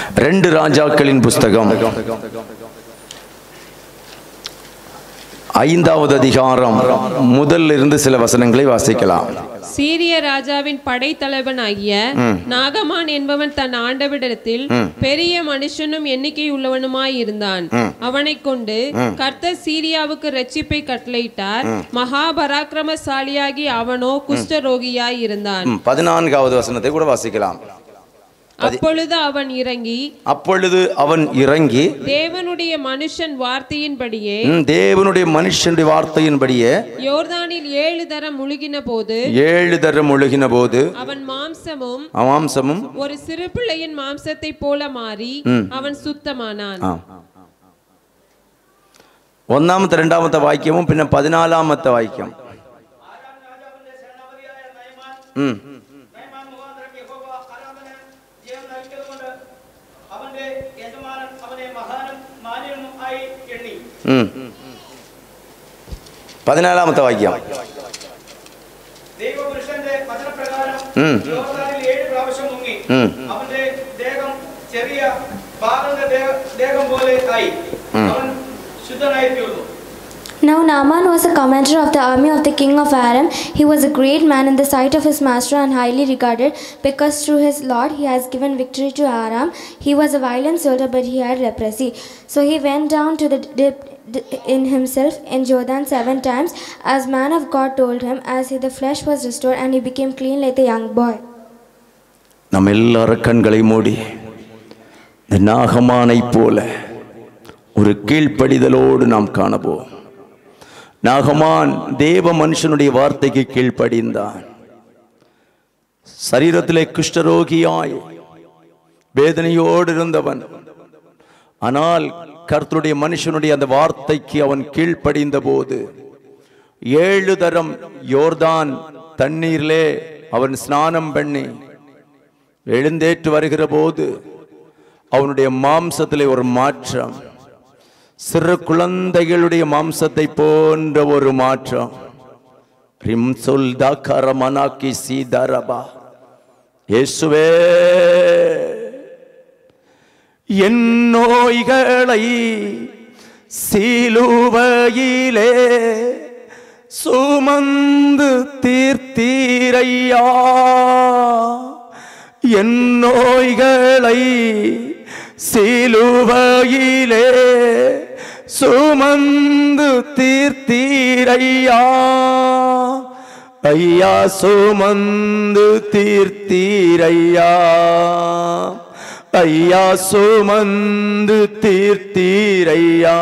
ரெண்டு ராஜாக்களின் புஸ்தகம் ஐந்தாவது அதிகாரம் முதல்ல இருந்து சில வசனங்களை வாசிக்கலாம் சீரிய ராஜாவின் படைத்தலைவனாகிய நாகமான் என்பவன் தன் ஆண்டவிடத்தில் பெரிய மனுஷனும் எண்ணிக்கை உள்ளவனுமாய் இருந்தான் அவனைக் கொண்டு கர்த்தர் சீரியாவுக்கு ரட்சிப்பை கட்டளையிட்டார் மகா பராக்கிரமசாலியாகி அவனோ குஷ்டரோகியாய் இருந்தான் ம், பதினான்காவது வசனத்தை கூட வாசிக்கலாம் அப்பொழுது அவன் இறங்கி அப்பொழுது அவன் இறங்கி தேவனுடைய மனுஷன் வார்த்தையின்படியே ம், தேவனுடைய மனுஷனுடைய வார்த்தையின்படியே யோர்தானில் ஏழு தரம் முழுகின போது ஏழு தரம் ஒழுகின போது அவன் மாம்சமும் அமாம்சமும் ஒரு சிறு பிள்ளையின் மாம்சத்தை போல மாறி அவன் சுத்தமானான் ആ ഒന്നാമത്തെ രണ്ടാമത്തെ വാക്യവും പിന്നെ പതിനാലാമത്തെ വാക്യം ഉം. നയമാൻ മുഖാന്തരം യഹോവ ആരാധന ജയം നൽകിയതുകൊണ്ട് അവന്റെ യജമാനൻ അവനെ മഹാനും മാന്യനും ആയി എണ്ണി ഉം. പതിനാലാമത്തെ വാക്യം ദൈവപുരുഷന്റെ വചനപ്രകാരം ഉം. യോർദാനിൽ ഏഴ് പ്രാവശ്യം മുങ്ങി ഉം. അവന്റെ ദേഹം ചെറിയ ബാലന്റെ ദേഹ- ദേഹം പോലെ ആയി അവൻ ശുദ്ധനായി തീർന്നു Now Naaman was a commander of the army of the king of Aram. He was a great man in the sight of his master and highly regarded, because through his Lord he has given victory to Aram. He was a violent soldier, but he had leprosy. So he went down to the dip in himself in Jordan seven times, as man of God told him, as he, the flesh was restored, and he became clean like a young boy. நம்ம எல்லாரும் கண்களை மூடி இந்த நாகமானை போல ஒரு கீழ்ப்படிதலோடு நாம் காணப்போம் நாகமான் தேவ மனுஷனுடைய வார்த்தைக்கு கீழ்ப்படிந்தான் சரீரத்திலே குஷ்டரோகியாய் வேதனையோடு இருந்தவன் ஆனால் கர்த்தருடைய மனுஷனுடைய அந்த வார்த்தைக்கு அவன் கீழ்ப்படிந்த போது ஏழு தரம் யோர்தான் தண்ணீரிலே அவன் ஸ்நானம் பண்ணி எழுந்தேற்று வருகிற போது அவனுடைய மாம்சத்திலே ஒரு மாற்றம் சிறு குழந்தைகளுடைய மாம்சத்தை போன்ற ஒரு மாற்றம் ரிம் சொல் தாக்கர மனாக்கி சீதரபா இயேசுவே என் நோய்களை சீலுவையிலே சுமந்து தீர்த்தீரையா என் நோய்களை சிலுவையிலே சுமந்து தீர்த்தீரையா ஐயா சுமந்து தீர்த்தீரையா ஐயா சுமந்து தீர்த்தீரையா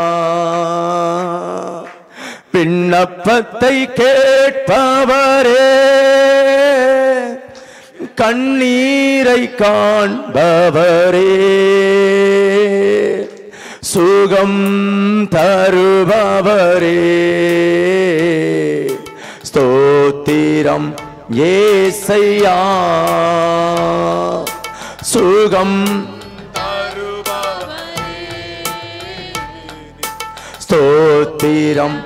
விண்ணப்பத்தை கேட்பவரே கண்ணீரை காண்பவரே சுகம் தருபவரே ஸ்தோத்திரம் ஏசையா சுகம் ஸ்தோத்திரம்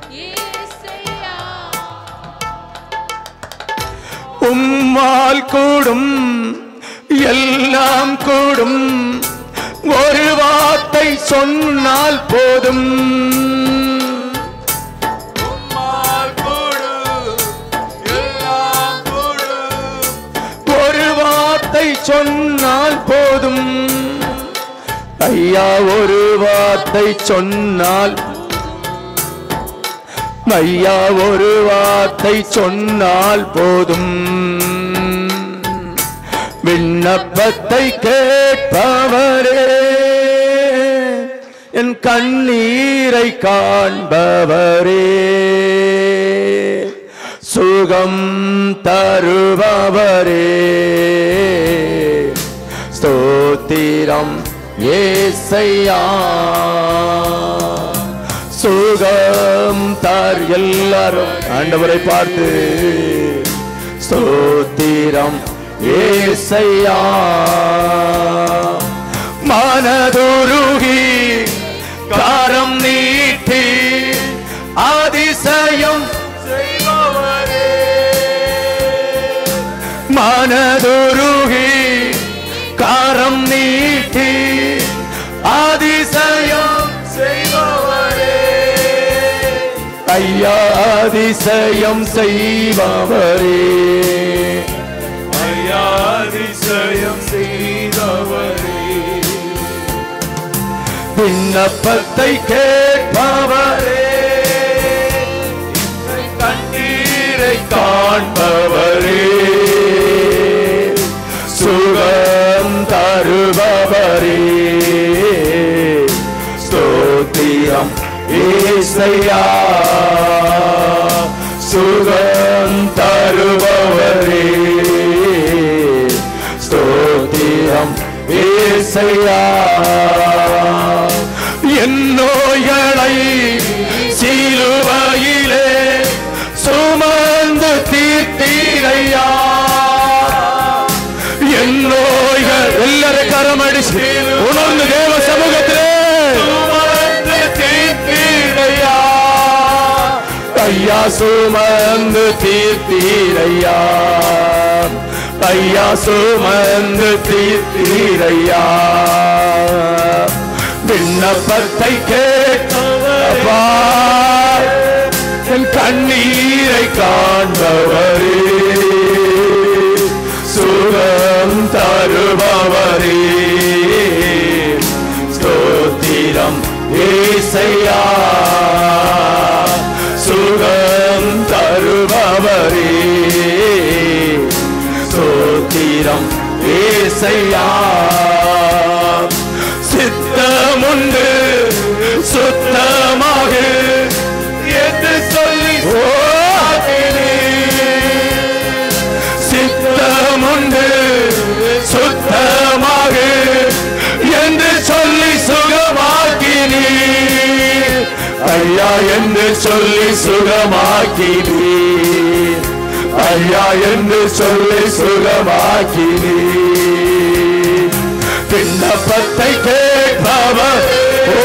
உம்மால் கூடும் எல்லாம் கூடும் ஒரு வார்த்தை சொன்னால் போதும் ஒரு வார்த்தை சொன்னால் போதும் ஐயா ஒரு வார்த்தை சொன்னால் ஐயா ஒரு வார்த்தை சொன்னால் போதும் விண்ணப்பத்தை கேட்பவரே என் கண்ணீரை காண்பவரே சுகம் தருபவரே ஸ்தோத்திரம் ஏசையா சுகம் தார் எல்லாரும் ஆண்டவரை பார்த்து ஸ்தோத்திரம் ஏசையா மனதுருகி காரம் நீட்டி அதிசயம் செய்பவரே மனதுருகி காரம் நீட்டி அதிசயம் செய்பவரே ஐயா அதிசயம் செய்பவரே ஐயா அதிசயம் செய்தவரே விண்ணப்பத்தை கேட்பவரே கண்ணீரை காண்பவரே சுகம் தருபவரே ஸ்தோத்திரம் ஏசையா சுகம் தருபவரே ஸ்தோத்திரம் ஏசையா என் நோய்களை சிலுவையிலே சுமந்து தீர்த்தீரையா என் நோய்கள் எல்லாரும் கரமடிச்சு உணர்ந்து தேவ சமூகத்திலே சுமந்து தீர்த்தீரையா ஐயா சுமந்து தீர்த்தீரையா ஐயா சுமந்து தீர்த்தீரையா விண்ணப்பத்தை கேட்பா என் கண்ணீரை காண்பவரே சுகம் தருபவரே ஸ்தோத்திரம் ஏசையா சுகம் தருபவரே ஸ்தோத்திரம் ஏசையா சித்தமுண்டு சுத்தமாக என்று சொல்லி சித்தமுண்டு சுத்தமாக என்று சொல்லி சுகமாக்கினி ஐயா என்று சொல்லி சுகமாக்கினி ஐயா என்று சொல்லி சுகமாக்கினி விண்ணப்பத்தை கேட்பவர் ஓ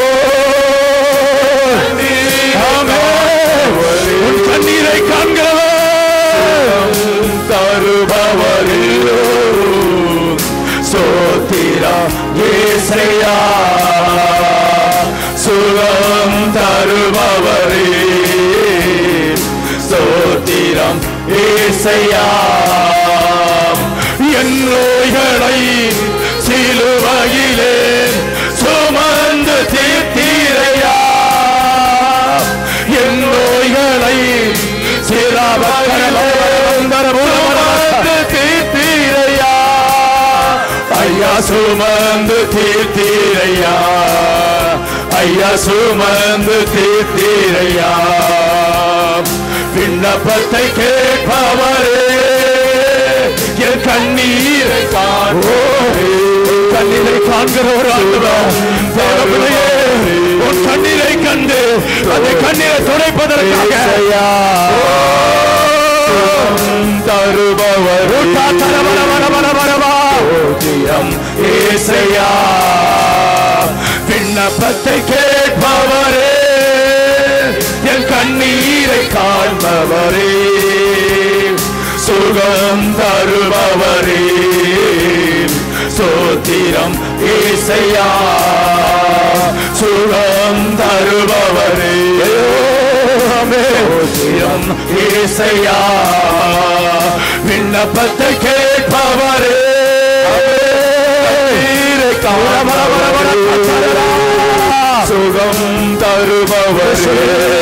ஆமென். உன் கண்ணீரை காண்கிறவர் தருபவரில்லோ சோத்திரா ஏசையா சுகம் தருபவரே சோத்திரம் ஏசையா என் நோய்களை சிலுவையிலே சுமந்து தீர்த்தீரையா என் நோய்களை சிராபக்கரமந்து தீர்த்தீரையா ஐயா சுமந்து தீர்த்தீரையா ஐயா சுமந்து தீர்த்தீரையா விண்ணப்பத்தை கேட்பவரே என் கண்ணீரை காண்போ கண்ணீரை காண்கிற ஒரு ஆண்டவர் தேவபிள்ளையே, உன் கண்ணீரை கண்டு அந்த கண்ணீரை துடைப்பதற்காக தருபவர் ஏசையா விண்ணப்பத்தை கேட்பவரே என் கண்ணீரை காண்பவரே சுகம் தருபவரே சோத்திரம் ஏசையா சுகம் தருபவரே சோத்திரம் ஏசையா விண்ணப்பத்தை கேட்பவரே கண்ணீரை காண்பவரே, சுகம் தருபவரே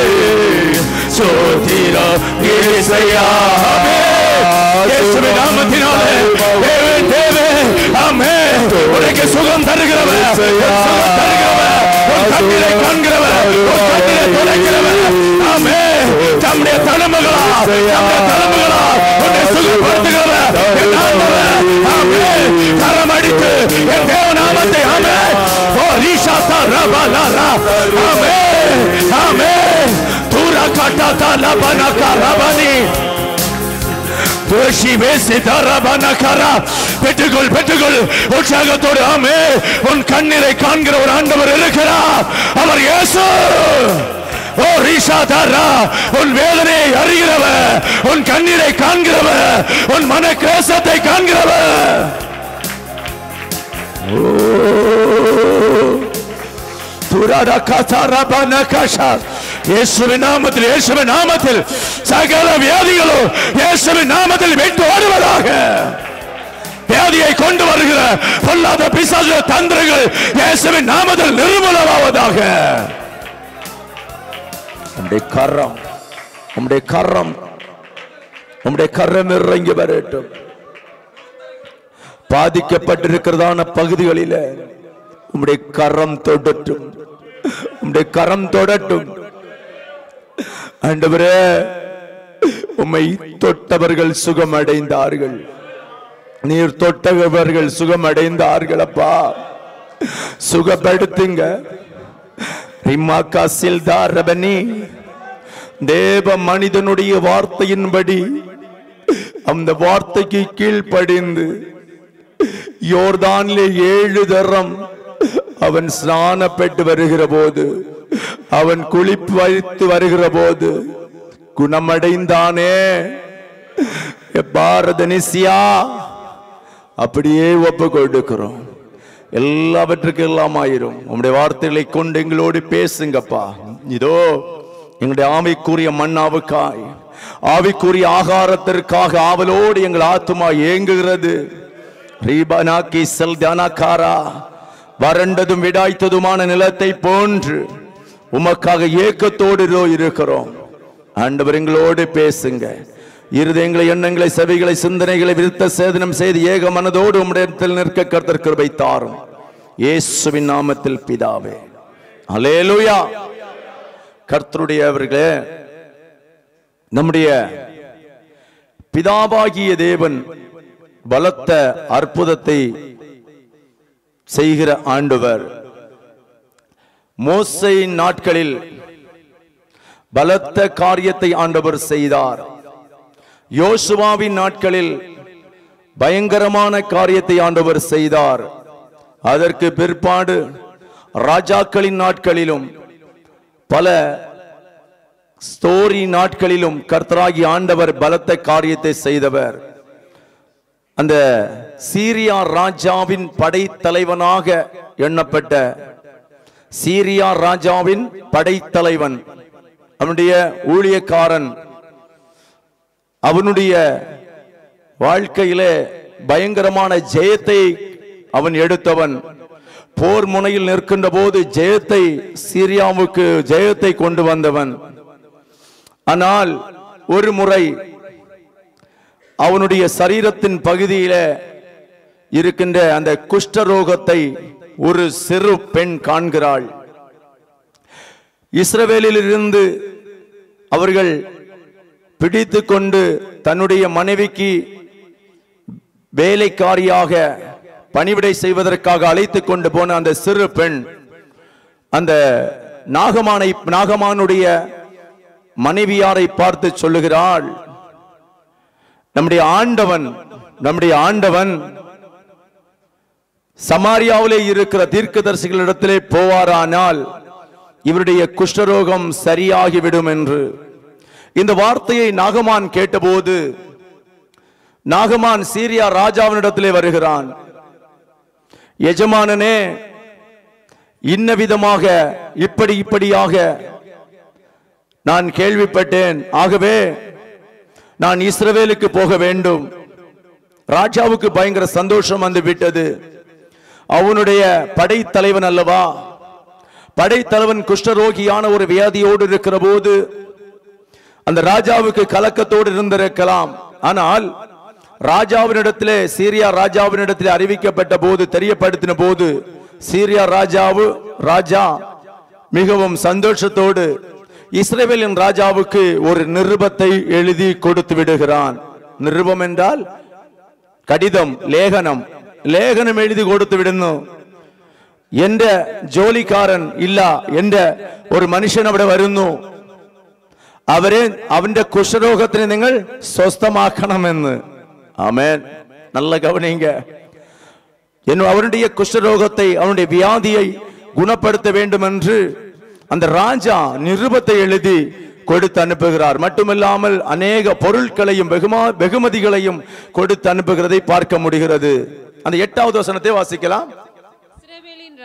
சோத்திரா ஏசையா இயேசுவின் நாமத்தினாலே தேவே தேவே ஆமே உனக்கு சுகம் தருகிறவர் சுகம் தருகிறவர் உன் கண்ணீரை காண்கிறவர் உன் கண்ணீரை துடைக்கிறவர் ஆமே தம்முடைய தலைமைகளா தம்முடைய தலைமைகளா உன்னை சுகப்படுத்துகிறவர் என் ஆண்டவர் ஆமே கரம் அடித்து என் தேவநாமத்தை ஆமே ஓ ரீஷாத்தா ரபலரா ஆமே ஆமே தூரா காட்டாத்தா லபனகா ரபனி தோஷி பேசி தரபனகரா பெற்றுக்கொள் பெற்றுக்கொள் உற்சாகத்தோடு ஆமே உன் கண்ணீரை காண்கிற ஒரு ஆண்டவர் இருக்கிறார் அவர் இயேசு ஓ ரீஷா தாரா உன் வேதனையை அறிகிறவர் உன் கண்ணீரை காண்கிறவர் உன் மன கிரேசத்தை காண்கிறவர் துரடகதரபனகஷ. இயேசுவின் நாமத்தில் இயேசுவின் நாமத்தில் சகல வியாதிகளோ இயேசுவின் நாமத்தில் விட்டு ஓடுவதாக வியாதியை கொண்டு வருகிற பொல்லாத பிசாசு தந்திரங்கள் இயேசுவின் நாமத்தில் நிர்மூலமாவதாக உம்முடைய கரம் உம்முடைய கரம் உம்முடைய கரம் இறங்கி வரட்டும் பாதிக்கப்பட்டிருக்கிறதான பகுதிகளில உம்முடைய கரம் தொடட்டும் உம்முடைய கரம் தொடட்டும் ஆண்டவரே உம்மை தொட்டவர்கள் சுகம் அடைந்தார்கள் நீர் தொட்டவர்கள் சுகம் அடைந்தார்கள் அப்பா சுகப்படுத்துங்க ரிமாக்கா சில்தா ரபனி தேவ மனிதனுடைய வார்த்தையின்படி அந்த வார்த்தைக்கு கீழ்ப்படிந்து யோர்தானிலே ஏழு தரம் அவன் ஸ்நானப்பட்டு வருகிற போது அவன் குளிப்பு வைத்து வருகிற போது குணமடைந்தானே பாரதனிசியா அப்படியே ஒப்பு கொடுக்கிறோம் எல்லாவற்றுக்கும் எல்லாம் ஆயிரும் உங்களுடைய வார்த்தைகளை கொண்டு எங்களோடு பேசுங்கப்பா இதோ எங்களுடைய ஆவிக்குரிய மண்ணாவுக்காய் ஆவிக்குரிய ஆகாரத்திற்காக ஆவலோடு எங்கள் ஆத்துமா ஏங்குகிறது ரீபனாக்கி செல் தியானக்காரா வறண்டதும் விடாய்த்ததுமான நிலத்தை போன்று உமக்காக ஏக்கத்தோடு இதோ இருக்கிறோம் ஆண்டவர் எங்களோடு பேசுங்க இருதயங்களை எண்ணங்களை செவிகளை சிந்தனைகளை விருத்த சேதனம் செய்து ஏக மனதோடு உம்மிடத்தில் நிற்க கர்த்தர் கிருபை தாரும் இயேசுவின் நாமத்தில் பிதாவே அலேலுயா கர்த்தருடைய அவர்களே நம்முடைய பிதாவாகிய தேவன் பலத்த அற்புதத்தை செய்கிற ஆண்டவர் மோசையின் நாட்களில் பலத்த காரியத்தை ஆண்டவர் செய்தார் யோசுவாவின் நாட்களில் பயங்கரமான காரியத்தை ஆண்டவர் செய்தார் அதற்கு பிற்பாடு ராஜாக்களின் நாட்களிலும் பல ஸ்டோரி நாட்களிலும் கர்த்தராகி ஆண்டவர் பலத்த காரியத்தை செய்தவர் அந்த சீரியா ராஜாவின் படைத்தலைவனாக எண்ணப்பட்ட சீரியா ராஜாவின் படைத்தலைவன் அவனுடைய ஊழியக்காரன் அவனுடைய வாழ்க்கையிலே பயங்கரமான ஜெயத்தை அவன் எடுத்தவன் போர் முனையில் நிற்கின்ற போது ஜெயத்தை சீரியாவுக்கு ஜெயத்தை கொண்டு வந்தவன் ஆனால் ஒரு முறை அவனுடைய சரீரத்தின் பகுதியில இருக்கின்ற அந்த குஷ்டரோகத்தை ஒரு சிறு பெண் காண்கிறாள் இஸ்ரவேலில் இருந்து அவர்கள் பிடித்து கொண்டு தன்னுடைய மனைவிக்கு வேலைக்காரியாக பணிவிடை செய்வதற்காக அழைத்து கொண்டு போன அந்த சிறு பெண் அந்த நாகமானை நாகமானுடைய மனைவியாரை பார்த்து சொல்லுகிறாள் நம்முடைய ஆண்டவன் நம்முடைய ஆண்டவன் சமாரியாவிலே இருக்கிற தீர்க்கதரிசிகளிடத்திலே போவாரானால் இவருடைய குஷ்டரோகம் சரியாகிவிடும் என்று இந்த வார்த்தையை நாகமான் கேட்டபோது நாகமான் சீரியா ராஜாவினிடத்திலே வருகிறான் எஜமானனே இன்ன விதமாக இப்படி இப்படியாக நான் கேள்விப்பட்டேன் ஆகவே நான் இஸ்ரவேலுக்கு போக வேண்டும் ராஜாவுக்கு பயங்கர சந்தோஷம் வந்து விட்டது அவனுடைய படைத்தலைவன் அல்லவா படைத்தலைவன் குஷ்டரோகியான ஒரு வியாதியோடு இருக்கிற போது அந்த ராஜாவுக்கு கலக்கத்தோடு இருந்திருக்கலாம் ஆனால் ராஜாவினிடத்திலே சீரியா ராஜாவினிடத்திலே அறிவிக்கப்பட்ட போது தெரியப்படுத்தின போது சீரியா ராஜாவு ராஜா மிகவும் சந்தோஷத்தோடு இஸ்ரேவேலின் ராஜாவுக்கு ஒரு நிருபத்தை எழுதி கொடுத்து விடுகிறான் நிருபம் என்றால் കടിതം ലേഖനം ലേഖനം എഴുതി കൊടുത്തു വിടുന്നു എന്റെ ജോലിക്കാരൻ ഇല്ല എന്റെ ഒരു മനുഷ്യൻ അവിടെ വരുന്നു അവരെ അവന്റെ കുഷ്ഠരോഗത്തിന് നിങ്ങൾ സ്വസ്ഥമാക്കണമെന്ന് ആമേൻ നല്ല கவனிங்க என்னும் அவருடைய குஷ்டரோகத்தை அவனுடைய வியாதியை குணப்படுத்த வேண்டும் என்று அந்த ராஜா நிருபத்தை எழுதி கொடுத்து அனுப்புகிறார் மட்டுமில்லாமல் அநேக பொருட்களையும் வெகுமா வெகுமதிகளையும் கொடுத்து அனுப்புகிறதை பார்க்க முடிகிறது அந்த எட்டாவது வசனத்தை வாசிக்கலாம்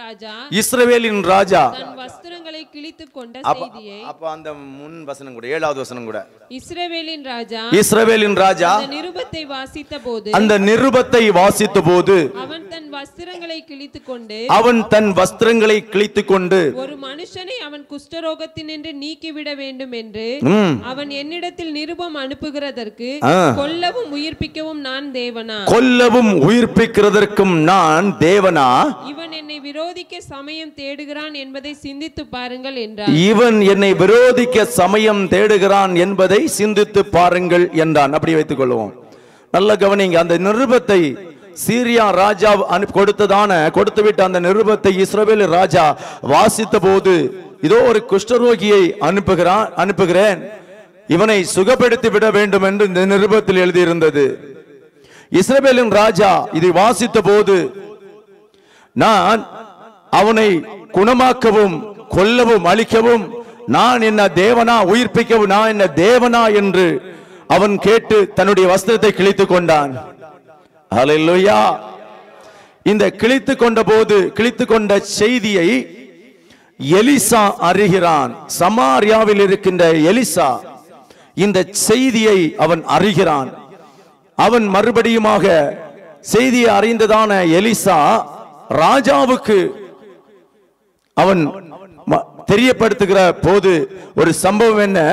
ராஜா இஸ்ரவேலின் ராஜா தன் வஸ்திரங்களை கிழித்துக் கொண்ட அப்ப செய்தியை அப்ப அந்த முன் வசனம் கூட ஏழாவது வசனம் கூட இஸ்ரவேலின் ராஜா இஸ்ரவேலின் ராஜா அந்த நிருபத்தை வாசித்த போது அந்த நிருபத்தை வாசித்த போது அவன் தன் வஸ்திரங்களை கிழித்துக் கொண்டு அவன் தன் வஸ்திரங்களை கிழித்துக் கொண்டு ஒரு மனுஷனை அவன் குஷ்டரோகத்தினின்று நீக்கிவிட வேண்டும் என்று ம், அவன் என்னிடத்தில் நிருபம் அனுப்புகிறதற்கு ஆ. கொல்லவும் உயிர்ப்பிக்கவும் நான் தேவனா கொல்லவும் உயிர்ப்பிக்கிறதற்கும் நான் தேவனா இவன் என்னை விரோதிக்க சமயம் தேடுகிறான் என்பதை சிந்தித்து பாருங்கள் என்றார் இவன் என்னை விரோதிக்க சமயம் தேடுகிறான் என்பதை சிந்தித்து பாருங்கள் என்றான் அப்படி வைத்துக் கொள்வோம் நல்ல கவனிங்க அந்த நிருபத்தை சீரியா ராஜா அனுப்பி கொடுத்ததான கொடுத்துவிட்ட அந்த நிருபத்தை இஸ்ரவேல் ராஜா வாசித்த போது இதோ ஒரு குஷ்டரோகியை அனுப்புகிறான் அனுப்புகிறேன் இவனை சுகப்படுத்தி விட வேண்டும் என்று இந்த நிருபத்தில் எழுதியிருந்தது இஸ்ரவேலின் ராஜா இதை வாசித்த போது நான் அவனை குணமாக்கவும் கொல்லவும் அழிக்கவும் நான் என்ன தேவனா உயிர்ப்பிக்கவும் நான் என்ன தேவனா என்று அவன் கேட்டு தன்னுடைய வஸ்திரத்தை கிழித்துக் கொண்டான் ஹalleluya இந்த கிழித்துக் கொண்ட போது கிழித்துக் கொண்ட செய்தியை எலிசா அறிகிறான் சமாரியாவில் இருக்கின்ற எலிசா இந்த செய்தியை அவன் அறிகிறான் அவன் மறுபடியுமாக செய்தியை அறிந்ததான எலிசா ராஜாவுக்கு அவன் ம- தெரியப்படுத்துகிற போது ஒரு சம்பவம் என்ன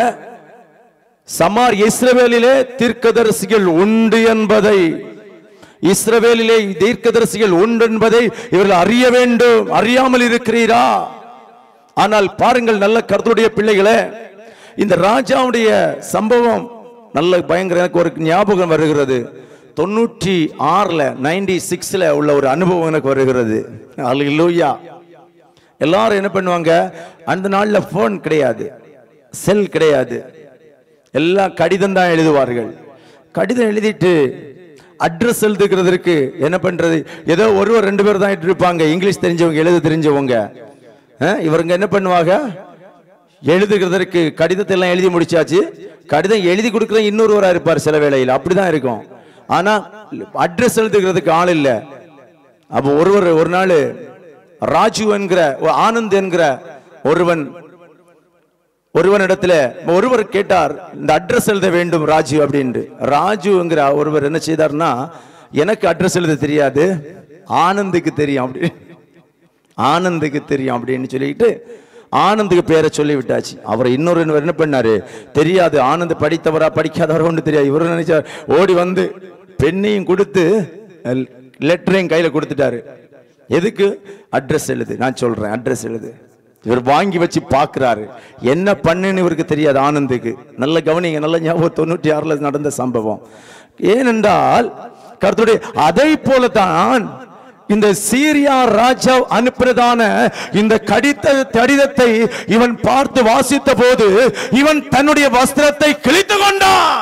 சமார் இஸ்ரவேலிலே தீர்க்கதரிசிகள் உண்டு என்பதை இஸ்ரவேலிலே தீர்க்கதரிசிகள் உண்டு என்பதை இவர்கள் அறிய வேண்டும் அறியாமல் இருக்கிறீரா ஆனால் பாருங்கள் நல்ல கருத்துடைய பிள்ளைகளே இந்த ராஜாவுடைய சம்பவம் நல்ல பயங்கர எனக்கு ஒரு ஞாபகம் வருகிறது தொண்ணூற்றி ஆறுல நைன்டி சிக்ஸ்ல உள்ள ஒரு அனுபவம் எனக்கு வருகிறது அல்லேலூயா எல்லாரும் என்ன பண்ணுவாங்க அந்த நாள்ல போன் கிடையாது செல் கிடையாது எல்லாம் கடிதம் தான் எழுதுவார்கள் கடிதம் எழுதிட்டு அட்ரஸ் எழுதுகிறதுக்கு என்ன பண்றது ஏதோ ஒருவர் ரெண்டு பேர் தான் இருப்பாங்க இங்கிலீஷ் தெரிஞ்சவங்க எழுத தெரிஞ்சவங்க அஹ், இவருங்க என்ன பண்ணுவாங்க எழுதுகிறதற்கு கடிதத்தை எல்லாம் எழுதி முடிச்சாச்சு கடிதம் எழுதி கொடுக்கிற இன்னொருவரா இருப்பார் சில வேளையில் அப்படிதான் இருக்கும் ஆனா அட்ரஸ் எழுதுகிறதுக்கு ஆள் இல்லை அப்போ ஒருவர் ஒரு நாள் ராஜு என்கிற ஒரு ஆனந்த் என்கிற ஒருவன் ஒருவனிடத்துல ஒருவர் கேட்டார் இந்த அட்ரஸ் எழுத வேண்டும் ராஜு அப்படின்ட்டு ராஜுங்கிற ஒருவர் என்ன செய்தார்னா எனக்கு அட்ரஸ் எழுத தெரியாது ஆனந்துக்கு தெரியும் அப்படி ஆனந்துக்கு தெரியும் அப்படின்னு சொல்லிட்டு ஆனந்துக்கு பேரை சொல்லி விட்டாச்சு அவர் இன்னொரு என்ன பண்ணாரு தெரியாது ஆனந்த் படித்தவரா படிக்காதவரா ஒன்று தெரியாது இவர் நினைச்சார் ஓடி வந்து பெண்ணையும் கொடுத்து லெட்டரையும் கையில கொடுத்துட்டாரு எதுக்கு அட்ரஸ் எழுது நான் சொல்றேன் அட்ரஸ் எழுது இவர் வாங்கி வச்சு பார்க்கிறாரு என்ன பண்ணுன்னு இவருக்கு தெரியாது ஆனந்துக்கு நல்ல கவனிங்க நல்ல ஞாபகம் தொண்ணூற்றி ஆறுல நடந்த சம்பவம் ஏனென்றால் கர்த்தருடைய அதை போலதான் இந்த சீரியா ராஜா அனுப்பினதான இந்த கடித்த கடிதத்தை இவன் பார்த்து வாசித்த போது இவன் தன்னுடைய வஸ்திரத்தை கிழித்து கொண்டான்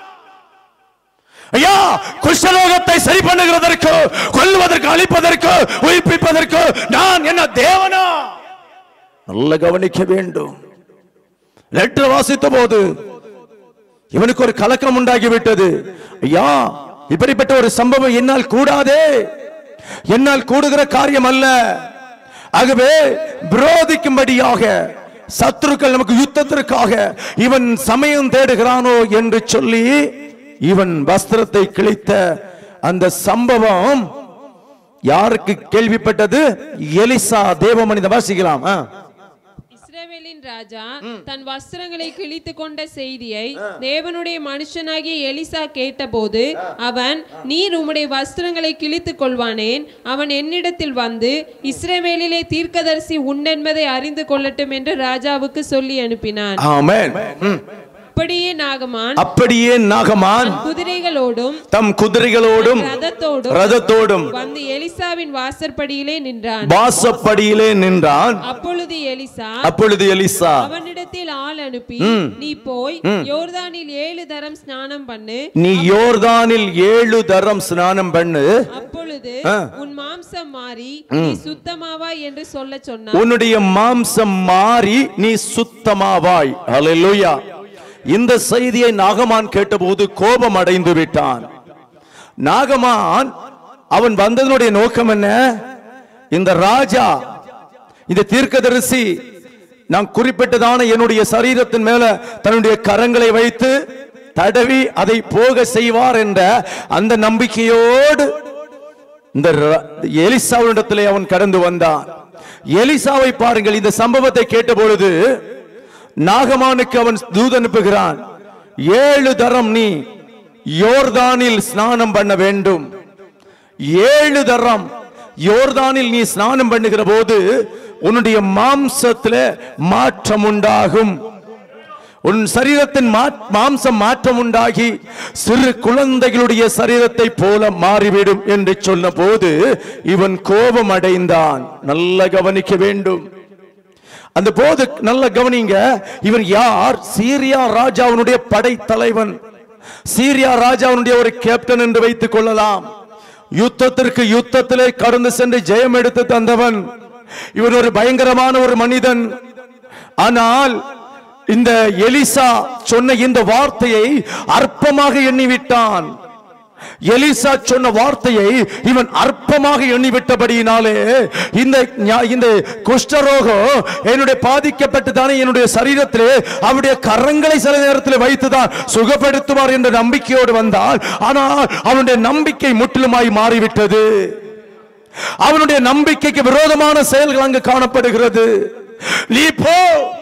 ஐயா குஷ்டரோகத்தை சரி பண்ணுகிறதற்கு கொல்வதற்கு அழிப்பதற்கு உயிர்ப்பிப்பதற்கு நான் என்ன தேவனா நல்ல கவனிக்க வேண்டும் லெட்டர் வாசித்த போது இவனுக்கு ஒரு கலக்கம் உண்டாகிவிட்டது ஐயா இப்படிப்பட்ட ஒரு சம்பவம் என்னால் கூடாதே என்னால் கூடுகிற காரியம் அல்ல ஆகவே விரோதிக்கும்படியாக சத்துருக்கள் நமக்கு யுத்தத்திற்காக இவன் சமயம் தேடுகிறானோ என்று சொல்லி இவன் வஸ்திரத்தை கிழித்த அந்த சம்பவம் யாருக்கு கேள்விப்பட்டது எலிசா தேவ மனித வாசிக்கலாம் ஆ. இஸ்ரவேலின் ராஜா தன் வஸ்திரங்களை கிழித்து கொண்ட செய்தியை தேவனுடைய மனுஷனாகிய எலிசா கேட்டபோது அவன் நீர் உம்முடைய வஸ்திரங்களை கிழித்துக் கொள்வானேன் அவன் என்னிடத்தில் வந்து இஸ்ரவேலிலே தீர்க்கதரிசி உண்டென்பதை அறிந்து கொள்ளட்டும் என்று ராஜாவுக்கு சொல்லி அனுப்பினான் ஆமென் ம். அப்படியே நாகமான் அப்படியே நாகமான் குதிரைகளோடும் தம் குதிரைகளோடும் ரதத்தோடும் ரதத்தோடும் வந்து எலிசாவின் வாசற்படியிலே நின்றான் வாசப்படியிலே நின்றான் அப்பொழுது எலிசா அப்பொழுது எலிசா அவனிடத்தில் ஆள் அனுப்பி நீ போய் யோர்தானில் ஏழு தரம் ஸ்நானம் பண்ணு நீ யோர்தானில் ஏழு தரம் ஸ்நானம் பண்ணு அப்பொழுது ஆ. உன் மாம்சம் மாறி நீ சுத்தமாவா என்று சொல்ல சொன்னான் உன்னுடைய மாம்சம் மாறி நீ சுத்தமாவாய் அல்லேலூயா இந்த செய்தியை நாகமான் கேட்டபோது கோபம் அடைந்து விட்டான் நாகமான் அவன் வந்ததனுடைய நோக்கம் என்ன இந்த ராஜா இந்த தீர்க்கதரிசி நான் குறிப்பிட்டதான என்னுடைய சரீரத்தின் மேல தன்னுடைய கரங்களை வைத்து தடவி அதை போக செய்வார் என்ற அந்த நம்பிக்கையோடு இந்த ர- எலிசாவினிடத்திலே அவன் கடந்து வந்தான் எலிசாவை பாருங்கள் இந்த சம்பவத்தை கேட்ட பொழுது நாகமானுக்கு அவன் தூது அனுப்புகிறான் ஏழு தரம் நீ யோர்தானில் ஸ்நானம் பண்ண வேண்டும் ஏழு தரம் யோர்தானில் நீ ஸ்நானம் பண்ணுகிற போது உன்னுடைய மாம்சத்துல மாற்றம் உண்டாகும் உன் சரீரத்தின் மா- மாம்சம் மாற்றம் உண்டாகி சிறு குழந்தைகளுடைய சரீரத்தை போல மாறிவிடும் என்று சொன்ன போது இவன் கோபம் அடைந்தான் நல்ல கவனிக்க வேண்டும் அந்த போது நல்ல கவனிங்க இவன் யார் சீரியா ராஜாவினுடைய படைத்தலைவன் சீரியா ராஜாவினுடைய ஒரு கேப்டன் என்று வைத்துக் கொள்ளலாம் யுத்தத்திற்கு யுத்தத்திலே கடந்து சென்று ஜெயம் எடுத்து தந்தவன் இவன் ஒரு பயங்கரமான ஒரு மனிதன் ஆனால் இந்த எலிசா சொன்ன இந்த வார்த்தையை அற்பமாக எண்ணிவிட்டான் எலிசா சொன்ன வார்த்தையை இவன் அற்பமாக எண்ணிவிட்டபடியினாலே இந்த ஞா- இந்த குஷ்டரோகம் என்னுடைய பாதிக்கப்பட்டு தானே என்னுடைய சரீரத்திலே அவருடைய கரங்களை சில நேரத்தில் வைத்துதான் சுகப்படுத்துவார் என்ற நம்பிக்கையோடு வந்தால் ஆனால் அவனுடைய நம்பிக்கை முற்றிலுமாய் மாறிவிட்டது அவனுடைய நம்பிக்கைக்கு விரோதமான செயல்கள் அங்கு காணப்படுகிறது நீ போ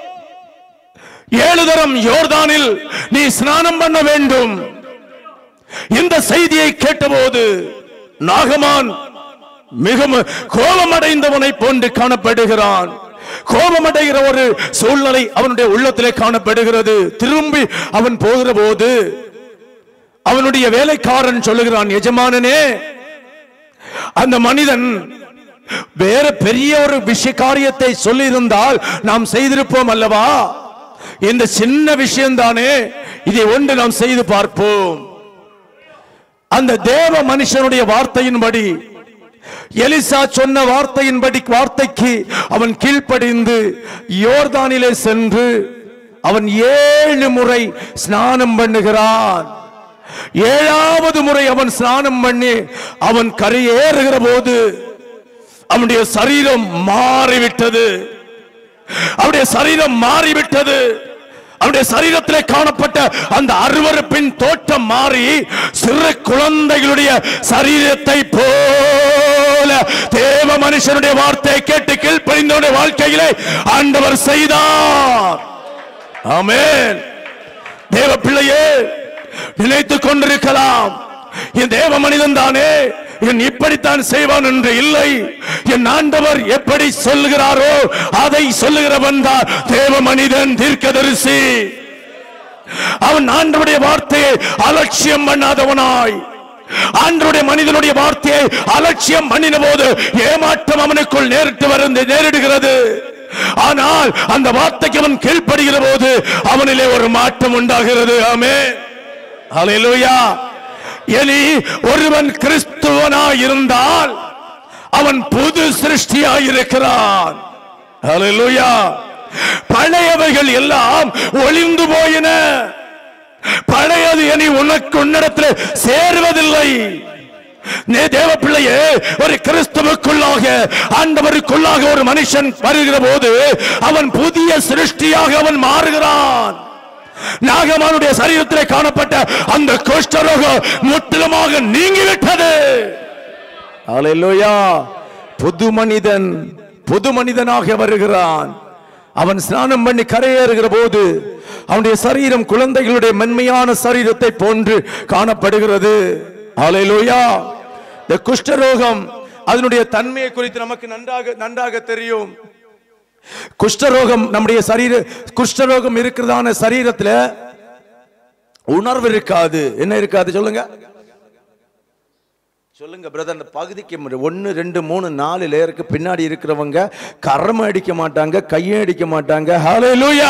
ஏழு தரம் யோர்தானில் நீ ஸ்நானம் பண்ண வேண்டும் இந்த செய்தியை கேட்டபோது நாகமான் மிகவும் கோபமடைந்தவனை போன்று காணப்படுகிறான் கோபமடைகிற ஒரு சூழ்நிலை அவனுடைய உள்ளத்திலே காணப்படுகிறது திரும்பி அவன் போகிற போது அவனுடைய வேலைக்காரன் சொல்லுகிறான் எஜமானனே அந்த மனிதன் வேற பெரிய ஒரு விஷய காரியத்தை சொல்லியிருந்தால் நாம் செய்திருப்போம் அல்லவா இந்த சின்ன விஷயம்தானே இதை ஒன்று நாம் செய்து பார்ப்போம் அந்த தேவ மனுஷனுடைய வார்த்தையின்படி எலிசா சொன்ன வார்த்தையின்படி வார்த்தைக்கு அவன் கீழ்ப்படிந்து யோர்தானிலே சென்று அவன் ஏழு முறை ஸ்நானம் பண்ணுகிறான் ஏழாவது முறை அவன் ஸ்நானம் பண்ணி அவன் கரையேறுகிற போது அவனுடைய சரீரம் மாறிவிட்டது அவனுடைய சரீரம் மாறிவிட்டது அவனுடைய சரீரத்திலே காணப்பட்ட அந்த அருவருப்பின் தோற்றம் மாறி சிறு குழந்தைகளுடைய சரீரத்தை போல தேவ மனுஷனுடைய வார்த்தையை கேட்டு கீழ்ப்படிந்தவனுடைய வாழ்க்கையிலே ஆண்டவர் செய்தார் ஆமென் தேவ பிள்ளையே நினைத்துக் கொண்டிருக்கலாம் என் தேவ மனிதன் தானே என் இப்படித்தான் செய்வான் என்று இல்லை என் ஆண்டவர் எப்படி சொல்லுகிறாரோ அதை சொல்லுகிறவன் தான் தேவ மனிதன் தீர்க்கதரிசி அவன் ஆண்டவருடைய வார்த்தையை அலட்சியம் பண்ணாதவனாய் ஆண்டவருடைய மனிதனுடைய வார்த்தையை அலட்சியம் பண்ணின போது ஏமாற்றம் அவனுக்குள் நேரிட்டு வந்து நேரிடுகிறது ஆனால் அந்த வார்த்தைக்கு அவன் கீழ்ப்படுகிற போது அவனிலே ஒரு மாற்றம் உண்டாகிறது ஆமே ஹalleluya எலி ஒருவன் கிறிஸ்துவனாய் இருந்தால் அவன் புது சிருஷ்டியாய் இருக்கிறான் ஹalleluya பழையவைகள் எல்லாம் ஒளிந்து போயின பழையது இனி உனக்கு உன்னிடத்தில் சேருவதில்லை நீ தேவ பிள்ளையே ஒரு கிறிஸ்துவுக்குள்ளாக ஆண்டவருக்குள்ளாக ஒரு மனுஷன் வருகிற போது அவன் புதிய சிருஷ்டியாக அவன் மாறுகிறான் நாகமானுடைய சரீரத்திலே காணப்பட்ட அந்த குஷ்டரோகம் முற்றிலுமாக நீங்கிவிட்டது அல்லேலூயா புது மனிதன் புது மனிதனாக வருகிறான் அவன் ஸ்நானம் பண்ணி கரையேறுகிற போது அவனுடைய சரீரம் குழந்தைகளுடைய மென்மையான சரீரத்தை போன்று காணப்படுகிறது அல்லேலூயா இந்த குஷ்டரோகம் அதனுடைய தன்மையை குறித்து நமக்கு நன்றாக நன்றாக தெரியும் குஷ்டரோகம் நம்முடைய சரீர குஷ்டரோகம் இருக்கிறதான சரீரத்துல உணர்வு இருக்காது என்ன இருக்காது சொல்லுங்க சொல்லுங்க பிரதர் அந்த பகுதிக்கு முன்னாடி ஒன்று ரெண்டு மூணு நாலு லேயருக்கு பின்னாடி இருக்கிறவங்க கரம் அடிக்க மாட்டாங்க கையை அடிக்க மாட்டாங்க ஹாலே லூயா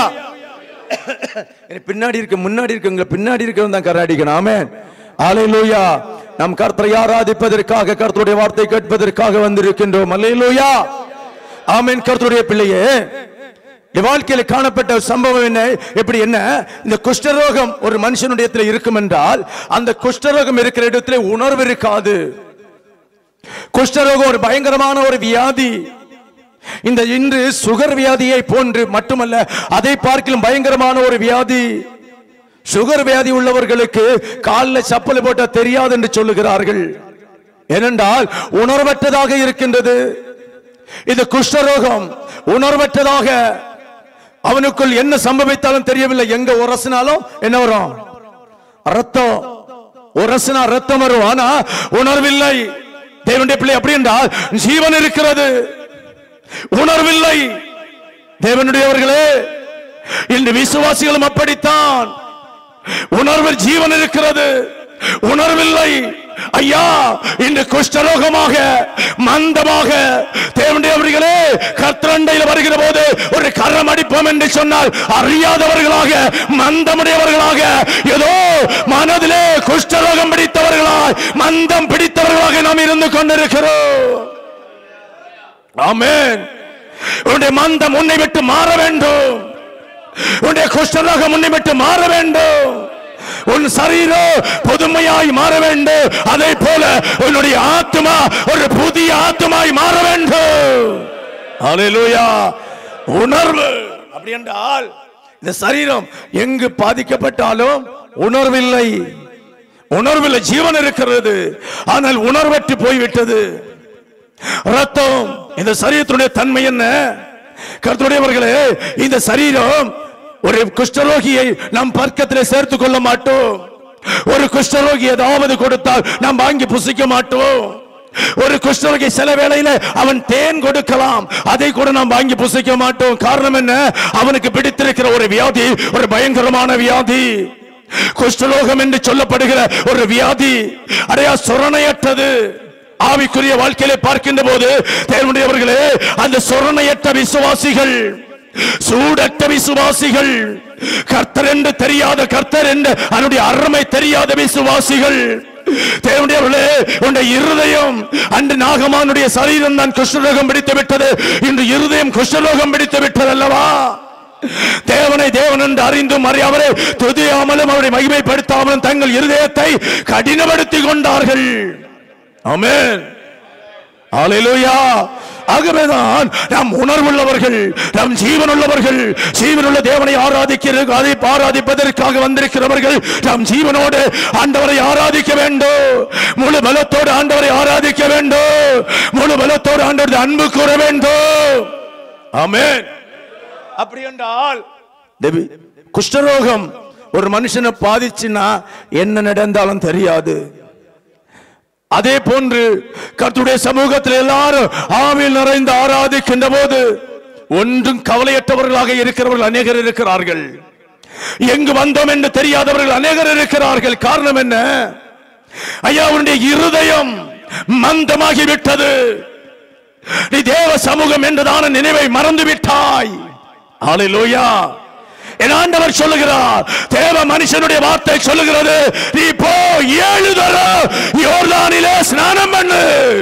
பின்னாடி இருக்க முன்னாடி இருக்கவங்க பின்னாடி இருக்கிறவங்க தான் கரை அடிக்கணும் ஆமென் ஹாலே லூயா நம் கர்த்தரை ஆராதிப்பதற்காக கர்த்தருடைய வார்த்தை கேட்பதற்காக வந்திருக்கின்றோம் அல்லேலூயா ஆமென் கர்த்தருடைய பிள்ளையே என் வாழ்க்கையில காணப்பட்ட ஒரு சம்பவம் என்ன எப்படி என்ன இந்த குஷ்டரோகம் ஒரு மனுஷனுடைய இடத்துல இருக்கும் என்றால் அந்த குஷ்டரோகம் இருக்கிற இடத்துல உணர்வு இருக்காது குஷ்டரோகம் ஒரு பயங்கரமான ஒரு வியாதி இந்த இன்று சுகர் வியாதியை போன்று மட்டுமல்ல அதை பார்க்கிலும் பயங்கரமான ஒரு வியாதி சுகர் வியாதி உள்ளவர்களுக்கு காலில் சப்பல் போட்டா தெரியாது என்று சொல்லுகிறார்கள் ஏனென்றால் உணர்வற்றதாக இருக்கின்றது இது குஷ்டரோகம் உணர்வற்றதாக அவனுக்குள் என்ன சம்பவித்தாலும் தெரியவில்லை எங்க உரசினாலும் என்ன வரும் ரத்தம் உரசினா ரத்தம் வரும் ஆனா உணர்வில்லை தேவனுடைய பிள்ளை அப்படி என்றால் ஜீவன் இருக்கிறது உணர்வில்லை தேவனுடையவர்களே இன்று விசுவாசிகளும் அப்படித்தான் உணர்வில் ஜீவன் இருக்கிறது உணர்வில்லை ஐயா இன்று குஷ்டரோகமாக மந்தமாக தேவனுடையவர்களே கத்திரண்டையில் வருகிற போது ஒரு கரம் அடிப்போம் என்று சொன்னால் அறியாதவர்களாக மந்தமுடையவர்களாக ஏதோ மனதிலே குஷ்டரோகம் பிடித்தவர்களாய் மந்தம் பிடித்தவர்களாக நாம் இருந்து கொண்டிருக்கிறோம் ஆமென் உன்னுடைய மந்தம் உன்னை விட்டு மாற வேண்டும் உன்னுடைய குஷ்டரோகம் உன்னை விட்டு மாற வேண்டும் உன் சரீரம் புதுமையாய் மாற வேண்டும் அதே போல உன்னுடைய ஆத்மா ஒரு புதிய ஆத்மாய் மாற வேண்டும் அல்லேலூயா உணர்வு அப்படி என்றால் இந்த சரீரம் எங்கு பாதிக்கப்பட்டாலும் உணர்வில்லை உணர்வில் ஜீவன் இருக்கிறது ஆனால் உணர்வற்று போய்விட்டது ரத்தம் இந்த சரீரத்தினுடைய தன்மை என்ன கருத்துடையவர்களே இந்த சரீரம் ஒரு குஷ்டரோகியை நம் பக்கத்தில் சேர்த்துக் கொள்ள மாட்டோம் ஒரு குஷ்டரோகி ஏதாவது கொடுத்தால் நாம் வாங்கி புசிக்க மாட்டோம் ஒரு குஷ்டரோகி சில வேளையில அவன் தேன் கொடுக்கலாம் அதை கூட நாம் வாங்கி புசிக்க மாட்டோம் காரணம் என்ன அவனுக்கு பிடித்திருக்கிற ஒரு வியாதி ஒரு பயங்கரமான வியாதி குஷ்டரோகம் என்று சொல்லப்படுகிற ஒரு வியாதி அடையா சொரணையற்றது ஆவிக்குரிய வாழ்க்கையிலே பார்க்கின்ற போது தேவனுடையவர்களே அந்த சொரணையற்ற விசுவாசிகள் சூடற்ற விசுவாசிகள் கர்த்தர் என்று தெரியாத கர்த்தர் என்று அதனுடைய அருமை தெரியாத விசுவாசிகள் தேவனுடையவர்களே உன்னுடைய இருதயம் அன்று நாகமானுடைய சரீரம் தான் குஷ்டரோகம் பிடித்து விட்டது இன்று இருதயம் குஷ்டரோகம் பிடித்து விட்டது அல்லவா தேவனை தேவன் என்று அறிந்தும் அறியாமலே துதியாமலும் அவரை மகிமைப்படுத்தாமலும் தங்கள் இருதயத்தை கடினப்படுத்திக் கொண்டார்கள் ஆமென் ஹalleluya ஆகவேதான் நாம் உணர்வுள்ளவர்கள் நாம் ஜீவனுள்ளவர்கள் ஜீவனுள்ள தேவனை ஆராதிக்கிறது அதை ஆராதிப்பதற்காக வந்திருக்கிறவர்கள் நாம் ஜீவனோடு ஆண்டவரை ஆராதிக்க வேண்டும் முழு பலத்தோடு ஆண்டவரை ஆராதிக்க வேண்டும் முழு பலத்தோடு ஆண்டவரது அன்பு கூற வேண்டும் ஆமென் அப்படி என்றால் தேவி குஷ்டரோகம் ஒரு மனுஷனை பாதிச்சுன்னா என்ன நடந்தாலும் தெரியாது அதே போன்று கர்த்தருடைய சமூகத்தில் எல்லாரும் ஆவில் நிறைந்து ஆராதிக்கின்ற போது ஒன்றும் கவலையற்றவர்களாக இருக்கிறவர்கள் அநேகர் இருக்கிறார்கள் எங்கு வந்தோம் என்று தெரியாதவர்கள் அநேகர் இருக்கிறார்கள் காரணம் என்ன ஐயா உன்னுடைய இருதயம் மந்தமாகி விட்டது நீ தேவ சமூகம் என்றதான நினைவை மறந்து விட்டாய் ஹalleluya என் ஆண்டவர் சொல்லுகிறார் தேவ மனுஷனுடைய வார்த்தை சொல்லுகிறது நீ போ ஏழு தரம் யோர்தானிலே ஸ்நானம் பண்ணு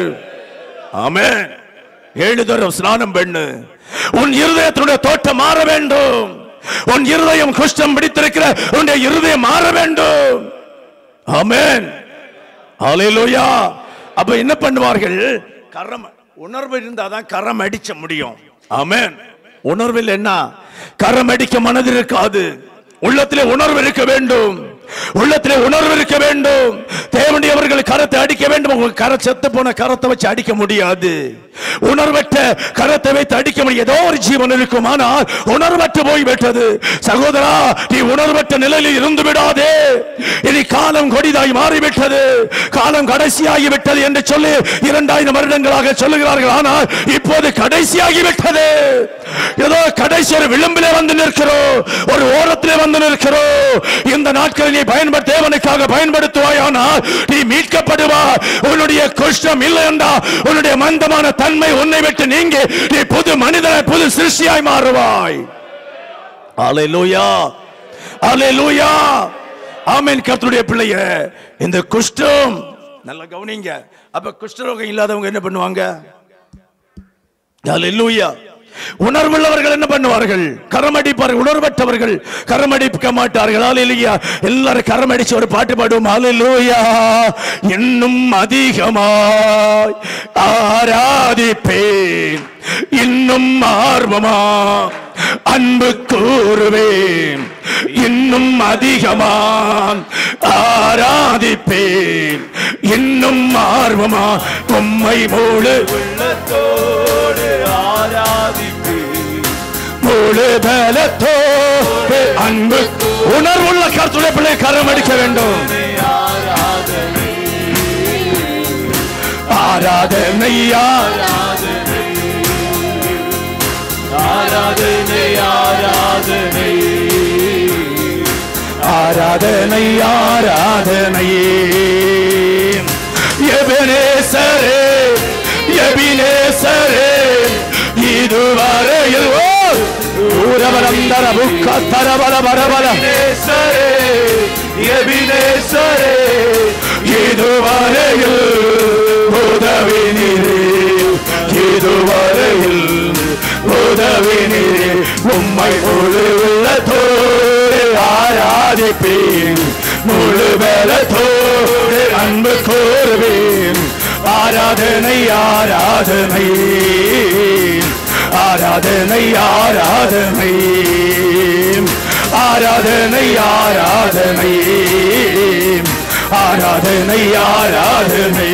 ஆமென் ஏழு தரம் ஸ்நானம் பண்ணு உன் இருதயத்தினுடைய தோட்டம் மாற வேண்டும் உன் இருதயம் குஷ்டம் பிடித்திருக்கிற உன்னுடைய இருதயம் மாற வேண்டும் ஆமென் ஹalleluya அப்ப என்ன பண்ணுவார்கள் கரம் உணர்வு இருந்தாதான் கரம் அடிச்ச முடியும் ஆமென் உணர்வில் என்ன கரம் அடிக்க மனதில் இருக்காது உள்ளத்திலே உணர்வு இருக்க வேண்டும் உள்ளத்திலே உணர்வு இருக்க வேண்டும் தேவனுடையவர்கள் கரத்தை அடிக்க வேண்டும் உங்க கரை செத்து போன கரத்தை வச்சு அடிக்க முடியாது உணர்வற்ற கரத்தை வைத்து அடிக்க முடியும் ஏதோ ஒரு ஜீவன் இருக்கும் ஆனால் உணர்வற்று போய்விட்டது சகோதரா நீ உணர்வற்ற நிலையில் இருந்து விடாதே இனி காலம் கொடிதாய் மாறிவிட்டது காலம் கடைசியாகி விட்டது என்று சொல்லி இரண்டாயிரம் வருடங்களாக சொல்லுகிறார்கள் ஆனால் இப்போது கடைசியாகி விட்டது ஏதோ கடைசி ஒரு விளிம்பிலே வந்து நிற்கிறோம் ஒரு ஓரத்திலே வந்து நிற்கிறோம் இந்த நாட்களை நீ பயன்படுத்த தேவனுக்காக பயன்படுத்துவாயானால் நீ மீட்கப்படுவார் உன்னுடைய குஷ்டம் இல்லை என்றா உன்னுடைய மந்தமான தன்மை உன்னை விட்டு நீங்கி நீ புது மனிதனை புது சிருஷ்டியாய் மாறுவாய் அல்லேலூயா அல்லேலூயா ஆமென் கர்த்தருடைய பிள்ளைய இந்த குஷ்டம் நல்லா கவனிங்க அப்ப குஷ்டரோகம் இல்லாதவங்க என்ன பண்ணுவாங்க அல்லேலூயா உணர்வுள்ளவர்கள் என்ன பண்ணுவார்கள் கரமடிப்பார்கள் உணர்வற்றவர்கள் கரமடிக்க மாட்டார்கள் ஹalleluya எல்லாரும் கரமடிச்சு ஒரு பாட்டு பாடுவோம் ஹalleluya இன்னும் அதிகமாய் ஆராதிப்பேன் இன்னும் ஆர்வமா அன்பு கூறுவேன் இன்னும் அதிகமான் ஆராதிப்பேன் இன்னும் ஆர்வமா உம்மை மூழு உள்ளத்தோடு ஆராதிப்பேன் முழு பலத்தோடு அன்பு உணர்வுள்ள கருத்துடைய பிள்ளை கரம் அடிக்க வேண்டும் ஆராதனை ஆராதனையா ஆராதனை ஆராதனை ஆராதனை ஆராதனையே எபினேசரே எபினேசரே இதுவரையில் ஓ ஊரவரந்தர புக்க தரபல பரபல எபினேசரே எபினேசரே இதுவரையில் உதவி நீரே இதுவரையில் உதவி நீரே உம்மை முழு உள்ளத்தோடு ஆராதிப்பேன் முழு பலத்தோடு அன்பு கோருவேன் ஆராதனை ஆராதனை ஆராதனை ஆராதனை ஆராதனை ஆராதனை ஆராதனை ஆராதனை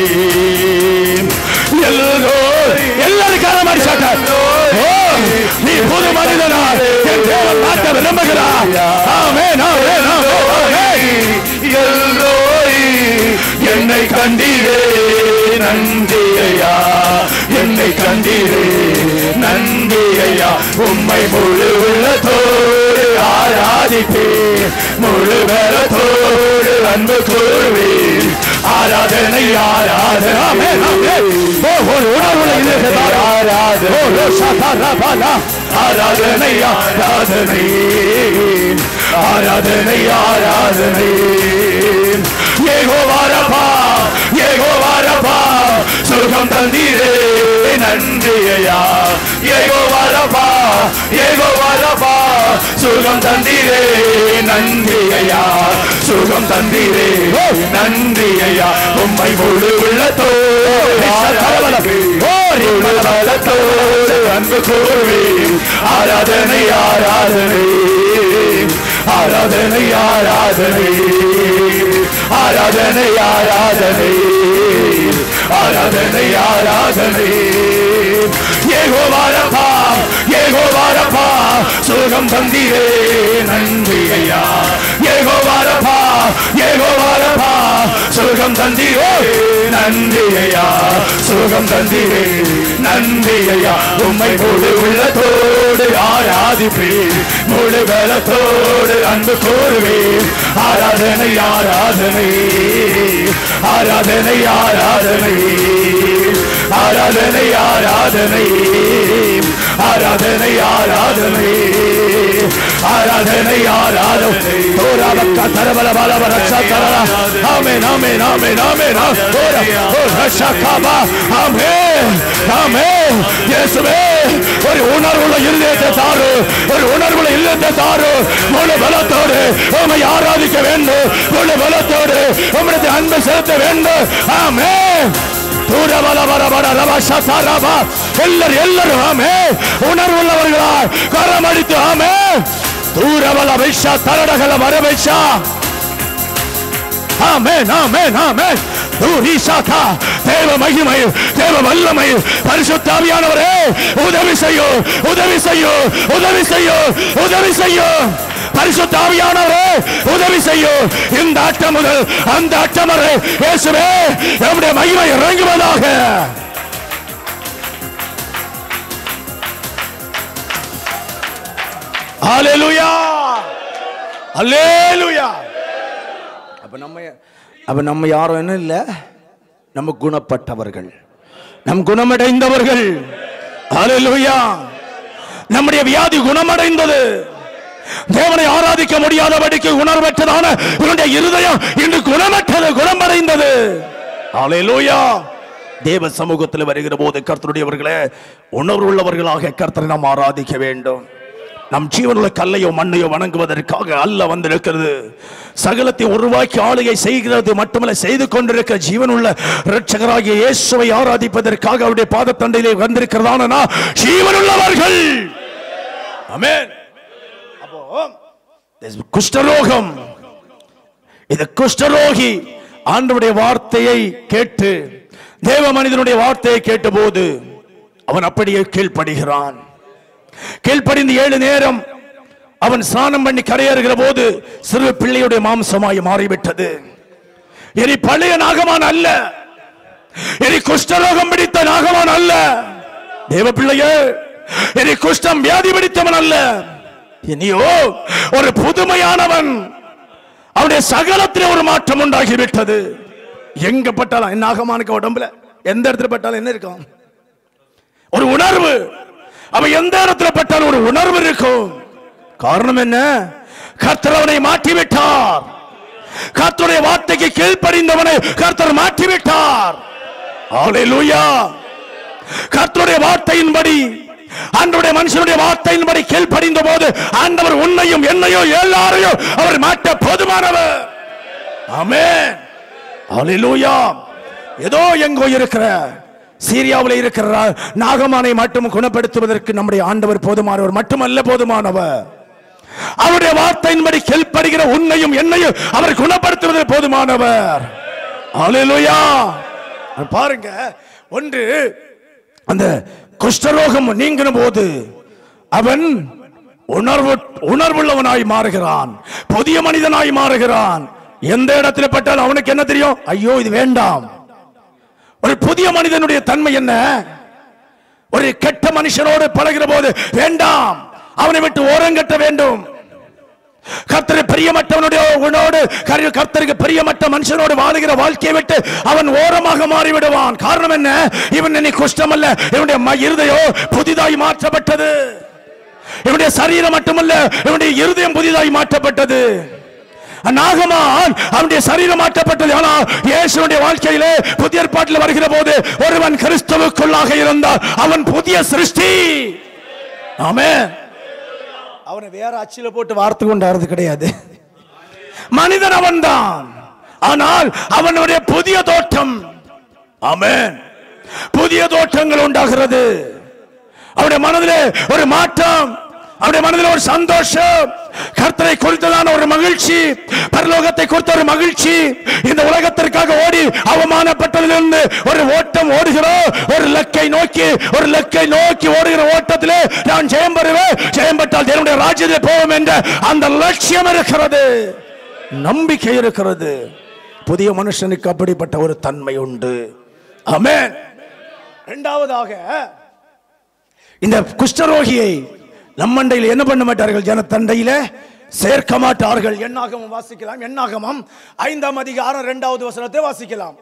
எல்லோ எல்லாரும் காலம் அடிச்சாட்டார் ஓ நீ புது மனிதனா என் தேவன் மாற்ற விரும்புகிறார் ஆமென் ஆமென் ஆமென் எல்லோய் என்னை கண்டீரே நன்றி ஐயா என்னை கண்டீரே நன்றி ஐயா உம்மை முழு உள்ளத்தோடு ஆராதிப்பேன் முழு பலத்தோடு அன்பு கூறுவேன் ஆராதனை ஆராதனை ஆமென், ஆமென். ஓ, ஒரு உணர்வுள்ள இதயத்தால் ஆராதனை ஓ, லோ, ஷாதா, ரபாலா. ஆராதனை ஆராதனை ஆராதனை ஆராதனை ஏகோவாரப்பா ஏகோவாரப்பா சுகம் தந்தீரே நன்றி ஐயா ஏகோவாரப்பா ஏகோவாரப்பா சுகம் தந்தீரே நன்றி ஐயா சுகம் தந்தீரே நன்றி ஐயா உம்மை முழு உள்ளத்தோடு பலத்தோடு அன்பு கூறுவேன் ஆராதனை ஆராதனை ஆராதனை ஆராதனை ஆராதனை ஆராதனை ஆராதனை ஆராதனை ஏகோவாரப்பா ஏகோவாரப்பா சுகம் தந்தீரே நன்றி ஐயா ஏகோவாரப்பா ஏகோவாரப்பா சுகம் தந்தீரே நன்றி ஐயா சுகம் தந்தீரே நன்றி ஐயா உம்மை முழு உள்ளத்தோடு ஆராதிப்பேன் முழு பலத்தோடு அன்பு கூறுவேன் ஆராதனை ஆராதனை ஆராதனை ஆராதனை ஆராதனை ஆராதனை ஆராதனை ஆராதனை ஆராதனை ஆராதனை தோராபக்க தரபல பலப ரட்சா தரல ஆமென் ஆமென் ஆமென் ஆமென் ஓரா ஓ ரட்சா காபா ஆமென் ஆமென் இயேசுவே ஒரு உணர்வுள்ள இருதயத்தை தாரு ஒரு உணர்வுள்ள இல்லத்தை தாரு முழு பலத்தோடு உம்மை ஆராதிக்க வேண்டும் முழு பலத்தோடு உம்முடைய அன்பை செலுத்த வேண்டும் ஆமென் எல்லாரும் எல்லாரும் ஆமே உணர்வுள்ளவர்களா கரம் அடித்து ஆமே தூரவல வைஷா தரடகல வர வைஷா ஆமென் ஆமென் ஆமென் தூரிசாதா தேவ மகிமை தேவ வல்லமை பரிசுத்தாவியானவரே உதவி செய்யோ உதவி செய்யோ உதவி செய்யோ உதவி செய்யோ பரிசுத்தாவியானவரே உதவி செய்யோ இந்த ஆட்டம் முதல் அந்த ஆட்டம் வரை இயேசுவே நம்முடைய மகிமை இறங்குவதாக ஹalleluya ஹalleluya அப்ப நம்ம அப்ப நம்ம யாரும் என்ன இல்ல நம்ம குணப்பட்டவர்கள் நம் குணமடைந்தவர்கள் ஹalleluya நம்முடைய வியாதி குணமடைந்தது தேவனை ஆராதிக்க முடியாதபடிக்கு உணர்வற்றதான உன்னுடைய இருதயம் இன்று குணமற்றது குணமடைந்தது ஹalleluya தேவ சமூகத்தில் வருகிற போது கர்த்தருடையவர்களே உணர்வுள்ளவர்களாக கர்த்தரை நாம் ஆராதிக்க வேண்டும் நம் ஜீவனுள்ள கல்லையோ மண்ணையோ வணங்குவதற்காக அல்ல வந்திருக்கிறது சகலத்தை உருவாக்கி ஆளுகை செய்கிறது மட்டுமல்ல செய்து கொண்டிருக்கிற ஜீவனுள்ள இரட்சகராகிய இயேசுவை ஆராதிப்பதற்காக அவருடைய பாதத்தண்டையிலே வந்திருக்கிறதான நான் ஜீவனுள்ளவர்கள் ஆமென் அப்போ this குஷ்டரோகம் இது குஷ்டரோகி ஆண்டவருடைய வார்த்தையை கேட்டு தேவ மனிதனுடைய வார்த்தையை கேட்டபோது அவன் அப்படியே கீழ்ப்படுகிறான் கீழ்ப்படிந்து ஏழு நேரம் அவன் ஸ்நானம் பண்ணி கரையேறுகிற போது சிறு பிள்ளையுடைய மாம்சமாய் மாறிவிட்டது இனி பழைய நாகமான் அல்ல இனி குஷ்டரோகம் பிடித்த நாகமான் அல்ல தேவ பிள்ளையே இனி குஷ்டம் வியாதி பிடித்தவன் அல்ல இனியோ ஒரு புதுமையானவன் அவனுடைய சகலத்திலே ஒரு மாற்றம் உண்டாகிவிட்டது எங்க பட்டாலும் என்ன ஆகமானுக்கு உடம்புல எந்த இடத்துல பட்டாலும் என்ன இருக்கும் ஒரு உணர்வு அவன் எந்த இடத்துல பட்டாலும் ஒரு உணர்வு இருக்கும் காரணம் என்ன கர்த்தர் அவனை மாற்றி விட்டார் கர்த்தருடைய வார்த்தைக்கு கீழ்ப்படிந்தவனை கர்த்தர் மாற்றி விட்டார் ஹalleluya கர்த்தருடைய வார்த்தையின்படி ஆண்டவருடைய மனுஷனுடைய வார்த்தையின்படி கீழ்ப்படிந்த போது ஆண்டவர் உன்னையும் என்னையும் எல்லாரையும் அவர் மாற்ற போதுமானவர் ஆமென் ஹalleluya ஏதோ எங்கோ இருக்கிற சீரியாவில் இருக்கிற நாகமானை மட்டும் குணப்படுத்துவதற்கு நம்முடைய ஆண்டவர் போதுமானவர் மட்டுமல்ல போதுமானவர் அவருடைய வார்த்தையின்படி கீழ்ப்படுகிற உன்னையும் என்னையும் அவர் குணப்படுத்துவதற்கு போதுமானவர் ஹalleluya பாருங்க ஒன்று அந்த குஷ்டரோகம் நீங்கின போது அவன் உணர்வு உணர்வுள்ளவனாய் மாறுகிறான் புதிய மனிதனாய் மாறுகிறான் எந்த இடத்துல பட்டாலும் அவனுக்கு என்ன தெரியும் ஐயோ இது வேண்டாம் ஒரு புதிய மனிதனுடைய தன்மை என்ன ஒரு கெட்ட மனுஷனோடு பழகிற போது வேண்டாம் அவனை விட்டு ஓரங்கட்ட வேண்டும் கர்த்தரை பிரியமற்றவனுடைய உன்னோடு கரி- கர்த்தருக்கு பிரியமற்ற மனுஷனோடு வாழுகிற வாழ்க்கையை விட்டு அவன் ஓரமாக மாறிவிடுவான் காரணம் என்ன இவன் என்னை குஷ்டம் அல்ல இவனுடைய ம- இருதயோ புதிதாய் மாற்றப்பட்டது இவனுடைய சரீரம் மட்டுமல்ல இவனுடைய இருதயம் புதிதாய் மாற்றப்பட்டது நாகமான் அவனுடைய சரீரம் மாற்றப்பட்டது ஆனால் இயேசுடைய வாழ்க்கையிலே புதிய ஏற்பாட்டில் வருகிற போது ஒருவன் கிறிஸ்துவுக்குள்ளாக இருந்தால் அவன் புதிய சிருஷ்டி ஆமென் அவனை வேற அச்சில போட்டு வார்த்தை கொண்டாடுறது கிடையாது மனிதன் அவன்தான் ஆனால் அவனுடைய புதிய தோற்றம் ஆமென் புதிய தோற்றங்கள் உண்டாகிறது அவருடைய மனதிலே ஒரு மாற்றம் அவருடைய மனதில் ஒரு சந்தோஷம் கர்த்தரை குறித்ததான ஒரு மகிழ்ச்சி பரலோகத்தை குறித்த ஒரு மகிழ்ச்சி இந்த உலகத்திற்காக ஓடி அவமானப்பட்டதிலிருந்து ஒரு ஓட்டம் ஓடுகிறோம் ஒரு லக்கை நோக்கி ஒரு லக்கை நோக்கி ஓடுகிற ஓட்டத்திலே நான் ஜெயம் பெறுவேன் ஜெயம் பெற்றால் தேவனுடைய ராஜ்யத்தில் போவோம் என்ற அந்த லட்சியம் இருக்கிறது நம்பிக்கை இருக்கிறது புதிய மனுஷனுக்கு அப்படிப்பட்ட ஒரு தன்மை உண்டு ஆமென் இரண்டாவதாக இந்த குஷ்டரோகியை நம்மண்டையில் என்ன பண்ண மாட்டார்கள் ஜனத்தண்டையில சேர்க்க மாட்டார்கள் எண்ணாகமம் வாசிக்கலாம் எண்ணாகமம் ஐந்தாம் அதிகாரம் இரண்டாவது வசனத்தை வாசிக்கலாம்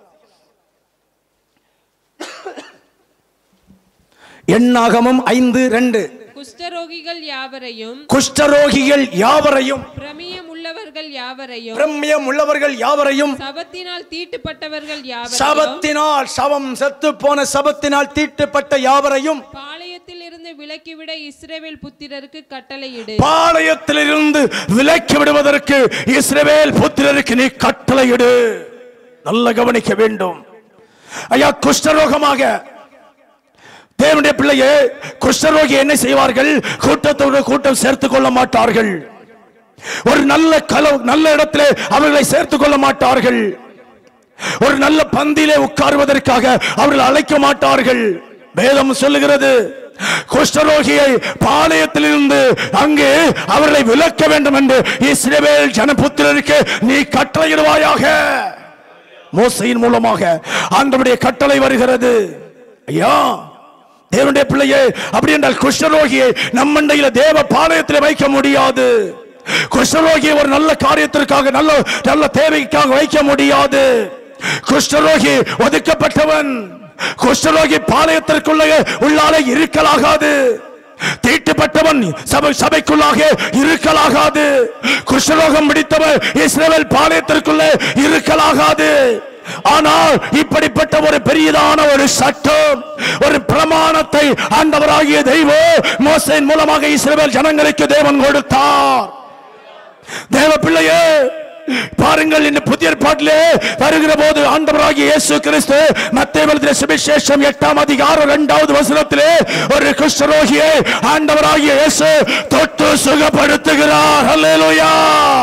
எண்ணாகமம் ஐந்து ரெண்டு குஷ்டரோகிகள் யாவரையும் குஷ்டரோகிகள் யாவரையும் பிரமியம் உள்ளவர்கள் யாவரையும் பிரம்யம் உள்ளவர்கள் யாவரையும் சபத்தினால் தீட்டுப்பட்டவர்கள் யாவரையும் சபத்தினால் சவம் செத்து போன சபத்தினால் தீட்டுப்பட்ட யாவரையும் பாளையத்தில் இருந்து விலக்கிவிட இஸ்ரவேல் புத்திரருக்கு கட்டளையிடு பாளையத்திலிருந்து விலக்கி விடுவதற்கு இஸ்ரவேல் புத்திரருக்கு நீ கட்டளையிடு நல்ல கவனிக்க வேண்டும் ஐயா குஷ்டரோகமாக தேவனுடைய பிள்ளையே குஷ்டரோகி என்ன செய்வார்கள் கூட்டத்தோடு கூட்டம் சேர்த்துக் கொள்ள மாட்டார்கள் ஒரு நல்ல கல நல்ல இடத்திலே அவர்களை சேர்த்துக் கொள்ள மாட்டார்கள் ஒரு நல்ல பந்தியிலே உட்காருவதற்காக அவர்கள் அழைக்க மாட்டார்கள் வேதம் சொல்லுகிறது குஷ்டரோகியை பாளையத்திலிருந்து அங்கு அவர்களை விலக்க வேண்டும் என்று இஸ்ரவேல் ஜனபுத்திரருக்கு நீ கட்டளையிடுவாயாக மோசையின் மூலமாக ஆண்டவருடைய கட்டளை வருகிறது ஐயா தேவனுடைய பிள்ளையே அப்படி என்றால் குஷ்டரோகியை நம்மண்டையில தேவ பாளையத்தில் வைக்க முடியாது குஷ்டரோகியை ஒரு நல்ல காரியத்திற்காக நல்ல நல்ல தேவைக்காக வைக்க முடியாது குஷ்டரோகி ஒதுக்கப்பட்டவன் குஷ்டரோகி பாளையத்திற்குள்ளே உள்ளாலே இருக்கலாகாது தீட்டுப்பட்டவன் சபை சபைக்குள்ளாக இருக்கலாகாது குஷ்டரோகம் பிடித்தவன் இஸ்ரவேல் பாளையத்திற்குள்ளே இருக்கலாகாது ஆனால் இப்படிப்பட்ட ஒரு பெரியதான ஒரு சட்டம் ஒரு பிரமாணத்தை ஆண்டவராகிய தெய்வம் மோசையின் மூலமாக இஸ்ரவேல் ஜனங்களுக்கு தேவன் கொடுத்தார் தேவ பிள்ளையே பாருங்கள் இந்த புதிய ஏற்பாட்டிலே வருகிற போது ஆண்டவராகிய இயேசு கிறிஸ்து மத்தேவலத்திலே சுவிசேஷம் எட்டாம் அதிகாரம் இரண்டாவது வசனத்திலே ஒரு குஷ்டரோகியை ஆண்டவராகிய இயேசு தொட்டு சுகப்படுத்துகிறார் அல்லேலூயா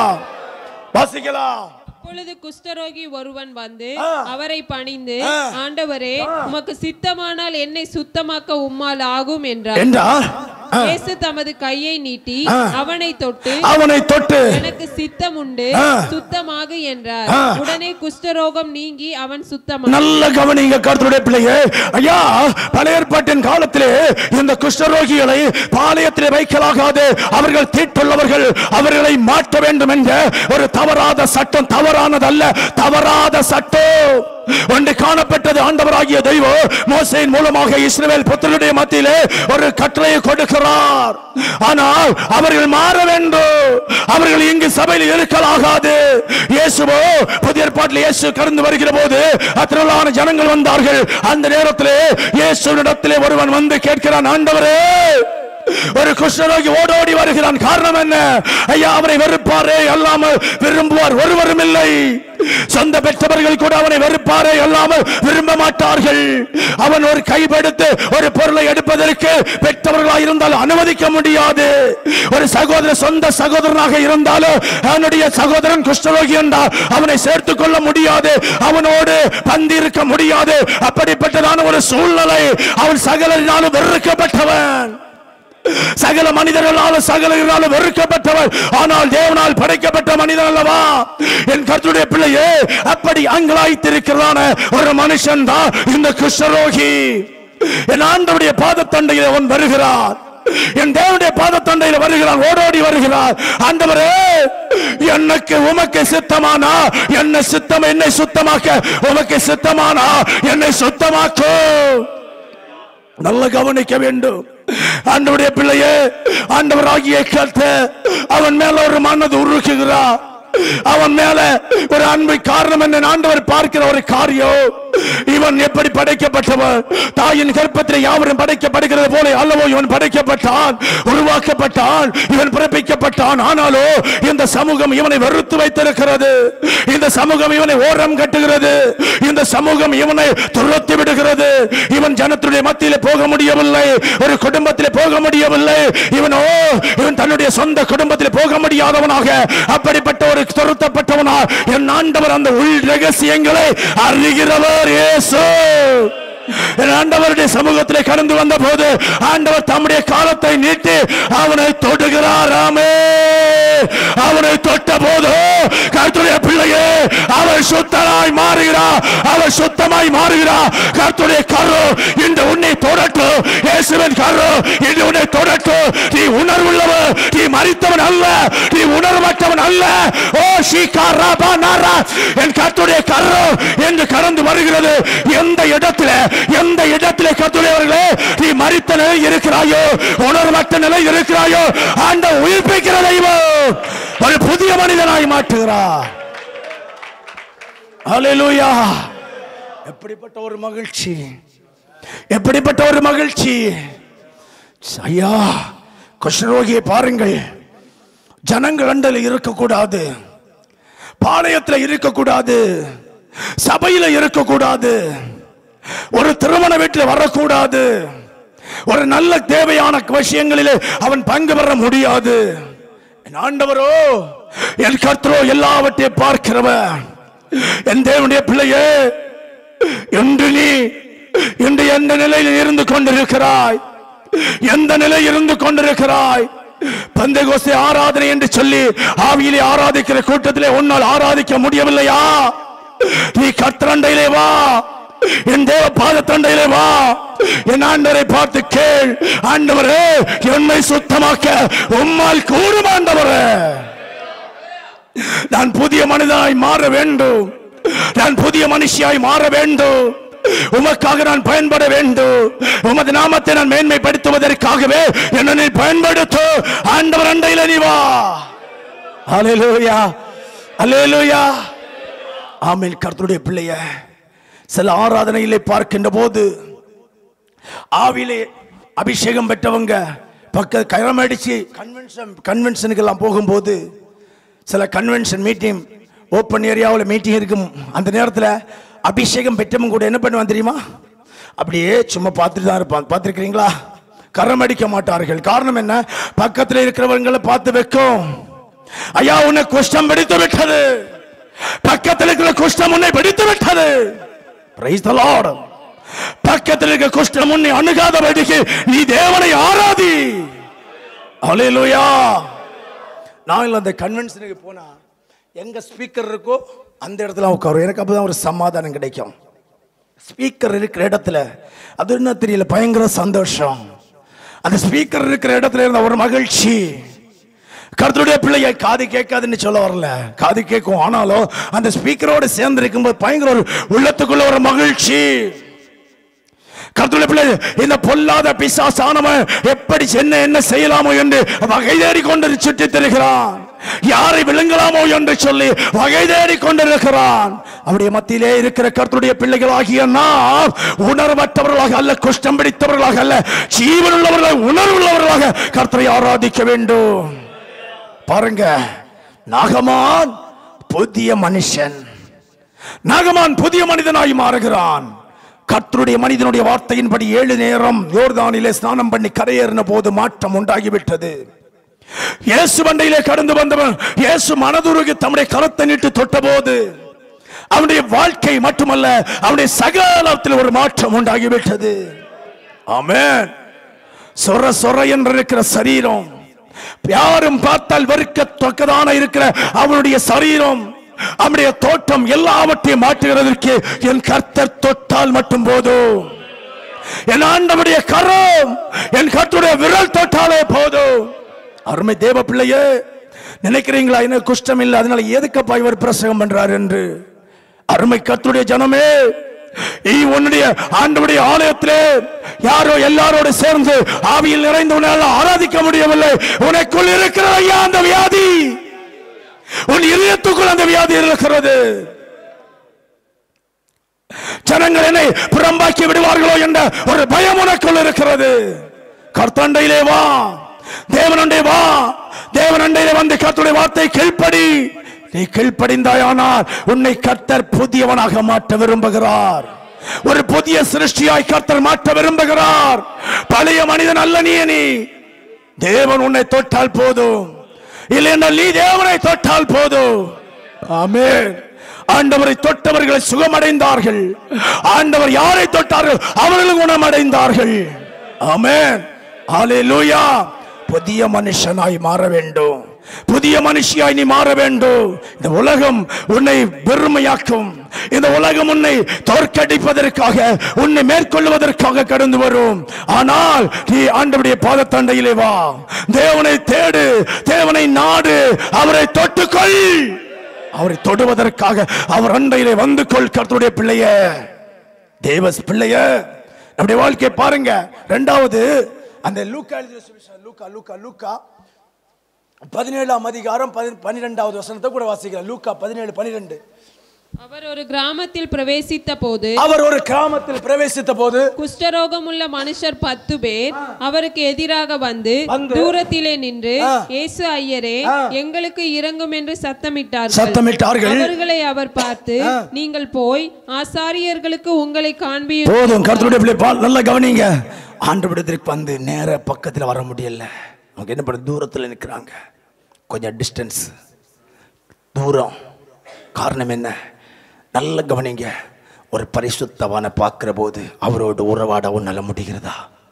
வாசிக்கலாம் அப்பொழுது குஷ்டரோகி ஒருவன் வந்து ஆ. அவரை பணிந்து ஆ. ஆண்டவரே உமக்கு சித்தமானால் என்னை சுத்தமாக்க உம்மால் ஆகும் என்றார் என்றார் ஆ, இயேசு தமது கையை நீட்டி ஆ. அவனை தொட்டு அவனை தொட்டு எனக்கு சித்தம் உண்டு ஆ. சுத்தமாகு என்றார் ஆ. உடனே குஷ்டரோகம் நீங்கி அவன் சுத்தமாக நல்ல கவனிங்க கருத்துடைய பிள்ளையே ஐயா பழைய ஏற்பாட்டின் காலத்திலே இந்த குஷ்டரோகிகளை பாளையத்திலே வைக்கலாகாது அவர்கள் தீட்டுள்ளவர்கள் அவர்களை மாற்ற வேண்டும் என்ற ஒரு தவறாத சட்டம் தவறானதல்ல தவறாத சட்டம் ஒன்று காணப்பட்டது ஆண்டவராகிய தெய்வம் மோசையின் மூலமாக இஸ்ரவேல் புத்தருடைய மத்தியிலே ஒரு கட்டளையை கொடுக்கிறார் ஆனால் அவர்கள் மாற வேண்டும் அவர்கள் இங்கு சபையில் இருக்கலாகாது இயேசுவோ புதிய ஏற்பாட்டில் இயேசு கடந்து வருகிற போது அத்திரளான ஜனங்கள் வந்தார்கள் அந்த நேரத்திலே இயேசுவிடத்திலே ஒருவன் வந்து கேட்கிறான் ஆண்டவரே ஒரு குஷ்ணரோகி ஓடோடி வருகிறான் காரணம் என்ன ஐயா அவரை வெறுப்பாரே அல்லாமல் விரும்புவார் ஒருவரும் இல்லை சொந்த பெற்றவர்கள் கூட அவனை வெறுப்பாரே அல்லாமல் விரும்ப மாட்டார்கள் அவன் ஒரு கைப்படுத்து ஒரு பொருளை எடுப்பதற்கு பெற்றவர்களாக இருந்தால் அனுமதிக்க முடியாது ஒரு சகோதர சொந்த சகோதரனாக இருந்தாலும் அவனுடைய சகோதரன் குஷ்டரோகி என்றால் அவனை சேர்த்துக் கொள்ள முடியாது அவனோடு பந்தி இருக்க முடியாது அப்படிப்பட்டதான ஒரு சூழ்நிலை அவன் சகலரினாலும் வெறுக்கப்பட்டவன் சகல மனிதர்களாலும் சகலர்களாலும் வெறுக்கப்பட்டவர் ஆனால் தேவனால் படைக்கப்பட்ட மனிதன் அல்லவா என் கருத்துடைய பிள்ளையே அப்படி அங்கலாய்த்திருக்கிறதான ஒரு மனுஷன் தான் இந்த குஷ்டரோகி என் ஆண்டவுடைய பாதத்தண்டையில் அவன் வருகிறான் என் தேவனுடைய பாதத்தண்டையில் வருகிறான் ஓடோடி வருகிறார் ஆண்டவரே எனக்கு உமக்கு சித்தமானா என்ன சித்தம் என்னை சுத்தமாக்க உமக்கு சித்தமானா என்னை சுத்தமாக்கும் நல்ல கவனிக்க வேண்டும் ஆண்டவருடைய பிள்ளையே ஆண்டவராகிய கத்த அவன் மேல ஒரு மனது உருக்குகிறார் அவன் மேல ஒரு அன்பை காரணம் என்ன ஆண்டவர் பார்க்கிற ஒரு காரியம் இவன் எப்படி படைக்கப்பட்டவன் தாயின் கர்ப்பத்தில் யாவரும் படைக்கப்படுகிறது போல அல்லவோ இவன் படைக்கப்பட்டான் உருவாக்கப்பட்டான் இவன் பிறப்பிக்கப்பட்டான் ஆனாலோ இந்த சமூகம் இவனை வெறுத்து வைத்திருக்கிறது இந்த சமூகம் இவனை ஓரம் கட்டுகிறது இந்த சமூகம் இவனை துரத்தி விடுகிறது இவன் ஜனத்துடைய மத்தியிலே போக முடியவில்லை ஒரு குடும்பத்திலே போக முடியவில்லை இவனோ இவன் தன்னுடைய சொந்த குடும்பத்திலே போக முடியாதவனாக அப்படிப்பட்ட ஒரு துரத்தப்பட்டவனா என் ஆண்டவர் அந்த உள் ரகசியங்களை அறிகிறவர் இயேசு என் ஆண்டவருடைய சமூகத்திலே கடந்து வந்த போது ஆண்டவர் தம்முடைய காலத்தை நீட்டி அவனை தொடுகிறாராமே அவனை தொட்ட போது கர்த்தருடைய பிள்ளையே அவன் சுத்தமாய் மாறுகிறார் அவன் சுத்தமாய் மாறுகிறார் கர்த்தருடைய கரு இந்த உன்னை தொடட்டும் இயேசுவின் கரு இந்த உன்னை தொடட்டும் நீ உணர்வுள்ளவன் நீ மறித்தவன் அல்ல நீ உணர்வற்றவன் அல்ல ஓ ஷீகாரா பானாரா என் கர்த்தருடைய கரு என்று கடந்து வருகிறது எந்த இடத்துல எந்த இடத்திலே கத்துடையவர்களே நீ மறித்த நிலை இருக்கிறாயோ உணர்வற்ற நிலை இருக்கிறாயோ ஆண்ட உயிர்ப்பிக்கிற தெய்வம் ஒரு புதிய மனிதனாய் மாற்றுகிறார் ஹalleluya எப்படிப்பட்ட ஒரு மகிழ்ச்சி எப்படிப்பட்ட ஒரு மகிழ்ச்சி ஐயா குஷ்ணரோகியை பாருங்கள் ஜனங்கள் அண்டல் இருக்கக்கூடாது பாளையத்தில் இருக்கக்கூடாது சபையில இருக்கக்கூடாது ஒரு திருமண வீட்டில் வரக்கூடாது ஒரு நல்ல தேவையான விஷயங்களிலே அவன் பங்கு பெற முடியாது என் ஆண்டவரோ என் கர்த்தரோ எல்லாவற்றையும் பார்க்கிறவன் என் தேவனுடைய பிள்ளையே இன்று நீ இன்று எந்த நிலையில் இருந்து கொண்டிருக்கிறாய் எந்த நிலை இருந்து கொண்டிருக்கிறாய் பந்தகோஸ்தே ஆராதனை என்று சொல்லி ஆவியிலே ஆராதிக்கிற கூட்டத்திலே உன்னால் ஆராதிக்க முடியவில்லையா நீ கத்திரண்டையிலே வா என் தேவ பாதத்தண்டையிலே வா என் ஆண்டவரை பார்த்து கேள் ஆண்டவரே என்னை சுத்தமாக்க உம்மால் கூடும் ஆண்டவரே நான் புதிய மனிதனாய் மாற வேண்டும் நான் புதிய மனுஷியாய் மாற வேண்டும் உமக்காக நான் பயன்பட வேண்டும் உமது நாமத்தை நான் மேன்மைப்படுத்துவதற்காகவே என்ன நீ பயன்படுத்து ஆண்டவர் அண்டையில நீ வா அல்லேலூயா அல்லேலூயா ஆமேன் கர்த்தருடைய பிள்ளைய சில ஆராதனையிலே பார்க்கின்ற போது ஆவிலே அபிஷேகம் பெற்றவங்க பக்க கரம் அடிச்சு கன்வென்ஷன் கன்வென்ஷனுக்கு எல்லாம் போகும்போது சில கன்வென்ஷன் மீட்டிங் ஓப்பன் ஏரியாவில் மீட்டிங் இருக்கும் அந்த நேரத்தில் அபிஷேகம் பெற்றவங்க கூட என்ன பண்ணுவான் தெரியுமா அப்படியே சும்மா பார்த்துட்டு தான் இருப்பான் பார்த்துருக்கிறீங்களா கரம் அடிக்க மாட்டார்கள் காரணம் என்ன பக்கத்தில் இருக்கிறவங்களை பார்த்து வைக்கும் ஐயா உன்னை குஷ்டம் பிடித்து விட்டது பக்கத்தில் இருக்கிற குஷ்டம் உன்னை பிடித்து விட்டது Praise the Lord. பக்கத்தில் இருக்க குஷ்டம் உன்னை அணுகாதபடிக்கு நீ தேவனை ஆராதி அலையலூயா நான் அந்த கன்வென்ஷனுக்கு போனா எங்க ஸ்பீக்கர் இருக்கோ அந்த இடத்துல உட்காரும் எனக்கு அப்பதான் ஒரு சமாதானம் கிடைக்கும் ஸ்பீக்கர் இருக்கிற இடத்துல அது என்ன தெரியல பயங்கர சந்தோஷம் அந்த ஸ்பீக்கர் இருக்கிற இடத்துல இருந்த ஒரு மகிழ்ச்சி கர்த்தருடைய பிள்ளையை காது கேட்காதுன்னு சொல்ல வரல காது கேட்கும் ஆனாலும் அந்த ஸ்பீக்கரோட சேர்ந்து இருக்கும்போது பயங்கர ஒரு உள்ளத்துக்குள்ள ஒரு மகிழ்ச்சி கர்த்தருடைய பிள்ளை இந்த பொல்லாத பிசாசானவன் எப்படி என்ன என்ன செய்யலாமோ என்று வகை தேடி கொண்டு சுற்றி திரிகிறான் யாரை விழுங்கலாமோ என்று சொல்லி வகை தேடி கொண்டிருக்கிறான் அவருடைய மத்தியிலே இருக்கிற கர்த்தருடைய பிள்ளைகளாகிய நாம் உணர்வற்றவர்களாக அல்ல குஷ்டம் பிடித்தவர்களாக அல்ல ஜீவனுள்ளவர்களாக உணர்வுள்ளவர்களாக கர்த்தரை ஆராதிக்க வேண்டும் பாருங்க நாகமான் புதிய மனுஷன் நாகமான் புதிய மனிதனாய் மாறுகிறான் கர்த்தருடைய மனிதனுடைய வார்த்தையின்படி ஏழு நேரம் யோர்தானிலே ஸ்நானம் பண்ணி கரையேறின போது மாற்றம் உண்டாகிவிட்டது இயேசு மண்டையிலே கடந்து வந்தவன் இயேசு மனதுருகி தம்முடைய கரத்தை நீட்டு தொட்டபோது அவனுடைய வாழ்க்கை மட்டுமல்ல அவனுடைய சகலத்தில் ஒரு மாற்றம் உண்டாகிவிட்டது ஆமென் சொர சொர என்று இருக்கிற சரீரம் யாரும் பார்த்தால் வெறுக்கத்தக்கதான இருக்கிற அவனுடைய சரீரம் அவனுடைய தோட்டம் எல்லாவற்றையும் மாற்றுகிறதற்கு என் கர்த்தர் தொட்டால் மட்டும் போதும் என் ஆண்டவருடைய கரம் என் கர்த்தருடைய விரல் தொட்டாலே போதும் அருமை தேவ பிள்ளையே நினைக்கிறீங்களா என்ன குஷ்டம் இல்லை அதனால எதுக்கப்பா இவர் பிரசங்கம் பண்றார் என்று அருமை கர்த்தருடைய ஜனமே நீ உன்னுடைய ஆண்டவருடைய ஆலயத்திலே யாரோ எல்லாரோடு சேர்ந்து ஆவியில் நிறைந்து உன்னால் ஆராதிக்க முடியவில்லை உனக்குள் இருக்கிற ஐயா அந்த வியாதி உன் இதயத்துக்குள் அந்த வியாதி இருக்கிறது ஜனங்கள் என்னை புறம்பாக்கி விடுவார்களோ என்ற ஒரு பயம் உனக்குள் இருக்கிறது கர்த்தண்டையிலே வா தேவனண்டே வா தேவனண்டையிலே வந்து கர்த்தருடைய வார்த்தை கீழ்ப்படி நீ கீழ்ப்படிந்தாயானால் உன்னை கர்த்தர் புதியவனாக மாற்ற விரும்புகிறார் ஒரு புதிய சிருஷ்டியாய் கர்த்தர் மாற்ற விரும்புகிறார் பழைய மனிதன் அல்ல நீ நீ தேவன் உன்னை தொட்டால் போதும் இல்லை என்றால் நீ தேவனை தொட்டால் போதும் ஆமென் ஆண்டவரை தொட்டவர்கள் சுகமடைந்தார்கள் ஆண்டவர் யாரை தொட்டார்கள் அவர்களும் குணமடைந்தார்கள் ஆமென் ஹalleluya புதிய மனுஷனாய் மாற வேண்டும் புதிய மனுஷியாய் நீ மாற வேண்டும் இந்த உலகம் உன்னை பெருமையாக்கும் இந்த உலகம் உன்னை தோற்கடிப்பதற்காக உன்னை மேற்கொள்வதற்காக கடந்து வரும் ஆனால் நீ ஆண்டவருடைய பாதத்தண்டையிலே வா தேவனை தேடு தேவனை நாடு அவரை தொட்டுக்கொள் அவரை தொடுவதற்காக அவர் அண்டையிலே வந்து கொள் கர்த்தருடைய பிள்ளைய தேவ பிள்ளைய நம்முடைய வாழ்க்கையை பாருங்க ரெண்டாவது அந்த லூக்கா எழுதின சுவிசேஷம், லூக்கா லூக்கா லூக்கா பதினேழாம் அதிகாரம் பதி- பன்னிரெண்டாவது வசனத்தை கூட வாசிக்கலாம் லூக்கா பதினேழு பன்னிரெண்டு அவர் ஒரு கிராமத்தில் பிரவேசித்த போது அவர் ஒரு கிராமத்தில் பிரவேசித்த போது குஷ்டரோகமுள்ள மனுஷர் பத்து பேர் அவருக்கு எதிராக வந்து வந்து, தூரத்திலே நின்று ஆ. இயேசு ஐயரே ஆ. எங்களுக்கு இறங்கும் என்று சத்தமிட்டார்கள் சத்தமிட்டார்கள் அவர்களை அவர் பார்த்து நீங்கள் போய் ஆசாரியர்களுக்கு உங்களை காண்பியும் போதும் கர்த்தருடைய பிள்ளை பால் நல்லா கவனிங்க ஆண்டவரிடத்திற்கு வந்து நேர பக்கத்தில் வர முடியல அவங்க என்ன பண்ண தூரத்தில் நிற்கிறாங்க கொஞ்சம் டிஸ்டன்ஸ் தூரம் காரணம் என்ன நல்ல கவனிங்க ஒரு பரிசுத்தவான பார்க்கிற போது அவரோடு உறவாட உன்னால முடிகிறதா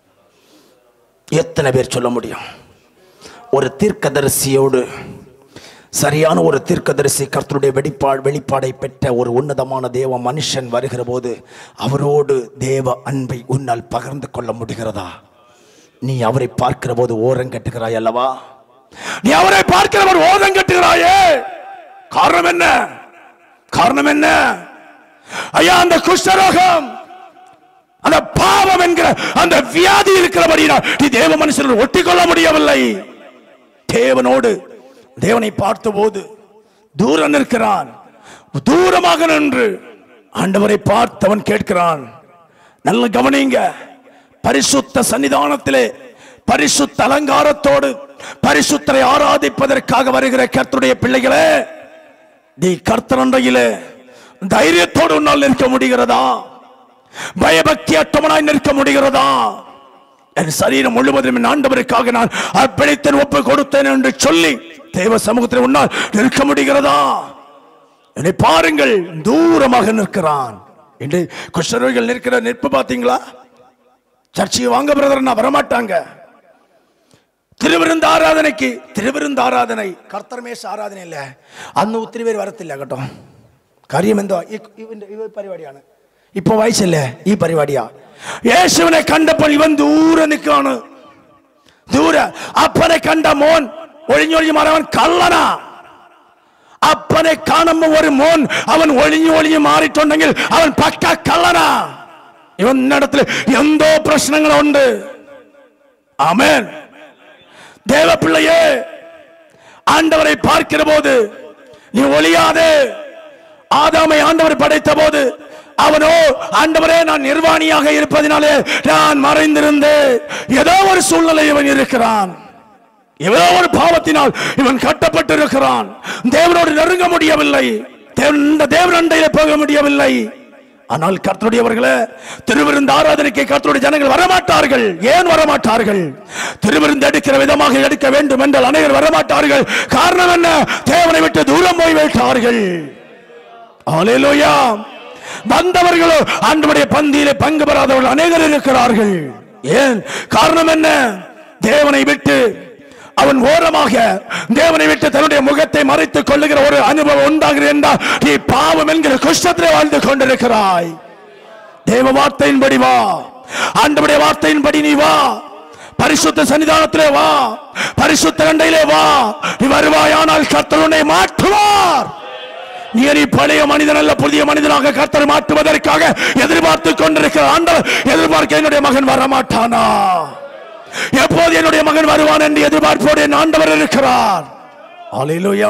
எத்தனை பேர் சொல்ல முடியும் ஒரு தீர்க்கதரிசியோடு சரியான ஒரு தீர்க்கதரிசி கர்த்தருடைய வெளிப்பாடு வெளிப்பாடை பெற்ற ஒரு உன்னதமான தேவ மனுஷன் வருகிற போது அவரோடு தேவ அன்பை உன்னால் பகிர்ந்து கொள்ள முடிகிறதா நீ அவரை பார்க்கிற போது ஓரம் கட்டுகிறாய் அல்லவா நீ அவரை பார்க்கிறவர் ஓரம் கட்டுகிறாயே காரணம் என்ன காரணம் என்ன ஐயா அந்த குஷ்டரோகம் அந்த பாவம் என்கிற அந்த வியாதி இருக்கிறபடினால் நீ தேவ மனுஷனோடு ஒட்டிக்கொள்ள முடியவில்லை தேவனோடு தேவனை பார்த்தபோது தூரம் நிற்கிறான் தூரமாக நின்று ஆண்டவரை பார்த்தவன் கேட்கிறான் நல்ல கவனிங்க பரிசுத்த சன்னிதானத்திலே பரிசுத்த அலங்காரத்தோடு பரிசுத்தரை ஆராதிப்பதற்காக வருகிற கர்த்தருடைய பிள்ளைகளே நீ கர்த்தரண்டையிலே தைரியத்தோடு உன்னால் நிற்க முடிகிறதா பயபக்தி அட்டமனாய் நிற்க முடிகிறதா என் சரீரம் முழுவதும் என் ஆண்டவருக்காக நான் அர்ப்பணித்தேன் ஒப்பு கொடுத்தேன் என்று சொல்லி தேவ சமூகத்தில் உன்னால் நிற்க முடிகிறதா என்னை பாருங்கள் தூரமாக நிற்கிறான் என்று குஷ்டரோகிகள் நிற்கிற நிற்பு பார்த்தீங்களா சர்ச்சையை வாங்க பிரதர் நான் வரமாட்டாங்க திருவிருந்த ஆராதனைக்கு திருவிருந்த ஆராதனை കർത്തർമേശ ആരാധന ഇല്ല അന്ന് ഒത്തിരി പേര് വരത്തില്ല കേട്ടോ കാര്യം എന്തോ ഈ ഇവന്റെ ഈ പരിപാടിയാണ് ഇപ്പൊ വായിച്ചല്ലേ ഈ പരിപാടിയാ യേശുവിനെ കണ്ടപ്പോൾ ഇവൻ ദൂരെ നിൽക്കാണ് ദൂരെ അപ്പനെ കണ്ട മോൻ ഒഴിഞ്ഞൊഴിഞ്ഞ് മാറവൻ കള്ളനാ അപ്പനെ കാണുമ്പോ ഒരു മോൻ അവൻ ഒഴിഞ്ഞു ഒഴിഞ്ഞു മാറിയിട്ടുണ്ടെങ്കിൽ അവൻ പക്ക കള്ളനാ ഇവന്നിടത്തിൽ എന്തോ പ്രശ്നങ്ങളുണ്ട് ആമേൻ தேவப்பிள்ளையே ஆண்டவரை பார்க்கிற போது நீ ஒளியாதே ஆதாமை ஆண்டவர் படைத்த போது அவனோ ஆண்டவரே நான் நிர்வாணியாக இருப்பதினாலே நான் மறைந்திருந்தேன் ஏதோ ஒரு சூழ்நிலை இவன் இருக்கிறான் ஏதோ ஒரு பாவத்தினால் இவன் கட்டப்பட்டிருக்கிறான் தேவனோடு நெருங்க முடியவில்லை தேவன் இந்த தேவனண்டையில போக முடியவில்லை ஆனால் கர்த்தருடையவர்களே திருவிருந்து ஆராதனைக்கு கர்த்தருடைய ஜனங்கள் வரமாட்டார்கள் ஏன் வரமாட்டார்கள் திருவிருந்து எடுக்கிற விதமாக எடுக்க வேண்டும் என்றால் அனைவர் வரமாட்டார்கள் காரணம் என்ன தேவனை விட்டு தூரம் போய் விட்டார்கள் ஹalleluya வந்தவர்களோ ஆண்டவருடைய பந்தியிலே பங்கு பெறாதவர்கள் அநேகர் இருக்கிறார்கள் ஏன் காரணம் என்ன தேவனை விட்டு அவன் ஓரமாக தேவனை விட்டு தன்னுடைய முகத்தை மறைத்துக் கொள்ளுகிற ஒரு அனுபவம் உண்டாகிறது என்றால் நீ பாவம் என்கிற குஷ்டத்திலே வாழ்ந்து கொண்டிருக்கிறாய் தேவ வார்த்தையின்படி வா ஆண்டவருடைய வார்த்தையின்படி நீ வா பரிசுத்த சன்னிதானத்திலே வா பரிசுத்த கண்டையிலே வா நீ வருவாயானால் கர்த்தர் உன்னை மாற்றுவார் நீ இனி பழைய மனிதன் அல்ல புதிய மனிதனாக கர்த்தர் மாற்றுவதற்காக எதிர்பார்த்து கொண்டிருக்கிற ஆண்டவர் எதிர்பார்க்க என்னுடைய மகன் வரமாட்டானா எப்போது என்னுடைய மகன் வருவான் என்று எதிர்பார்ப்போடு என் ஆண்டவர் இருக்கிறார் ஹalleluya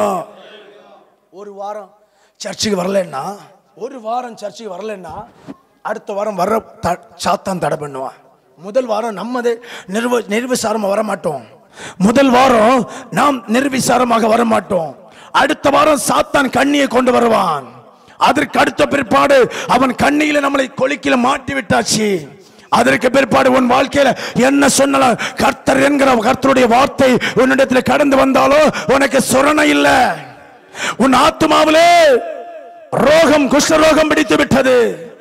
ஒரு வாரம் சர்ச்சுக்கு வரலன்னா ஒரு வாரம் சர்ச்சுக்கு வரலன்னா அடுத்த வாரம் வர த- சாத்தான் தடை பண்ணுவான் முதல் வாரம் நம்மது நிர்வ நிர்விசாரமாக வர மாட்டோம் முதல் வாரம் நாம் நிர்விசாரமாக வர மாட்டோம் அடுத்த வாரம் சாத்தான் கண்ணியை கொண்டு வருவான் அதற்கு அடுத்த பிற்பாடு அவன் கண்ணியில நம்மளை கொலிக்கில மாட்டி விட்டாச்சு அதற்கு பிற்பாடு உன் வாழ்க்கையில என்ன சொன்னாலும் கர்த்தர் என்கிற கர்த்தருடைய வார்த்தை உன்னிடத்தில் கடந்து வந்தாலும் உனக்கு சுரணை இல்ல உன் ஆத்மாவிலே ரோகம் குஷ்டரோகம் பிடித்து விட்டது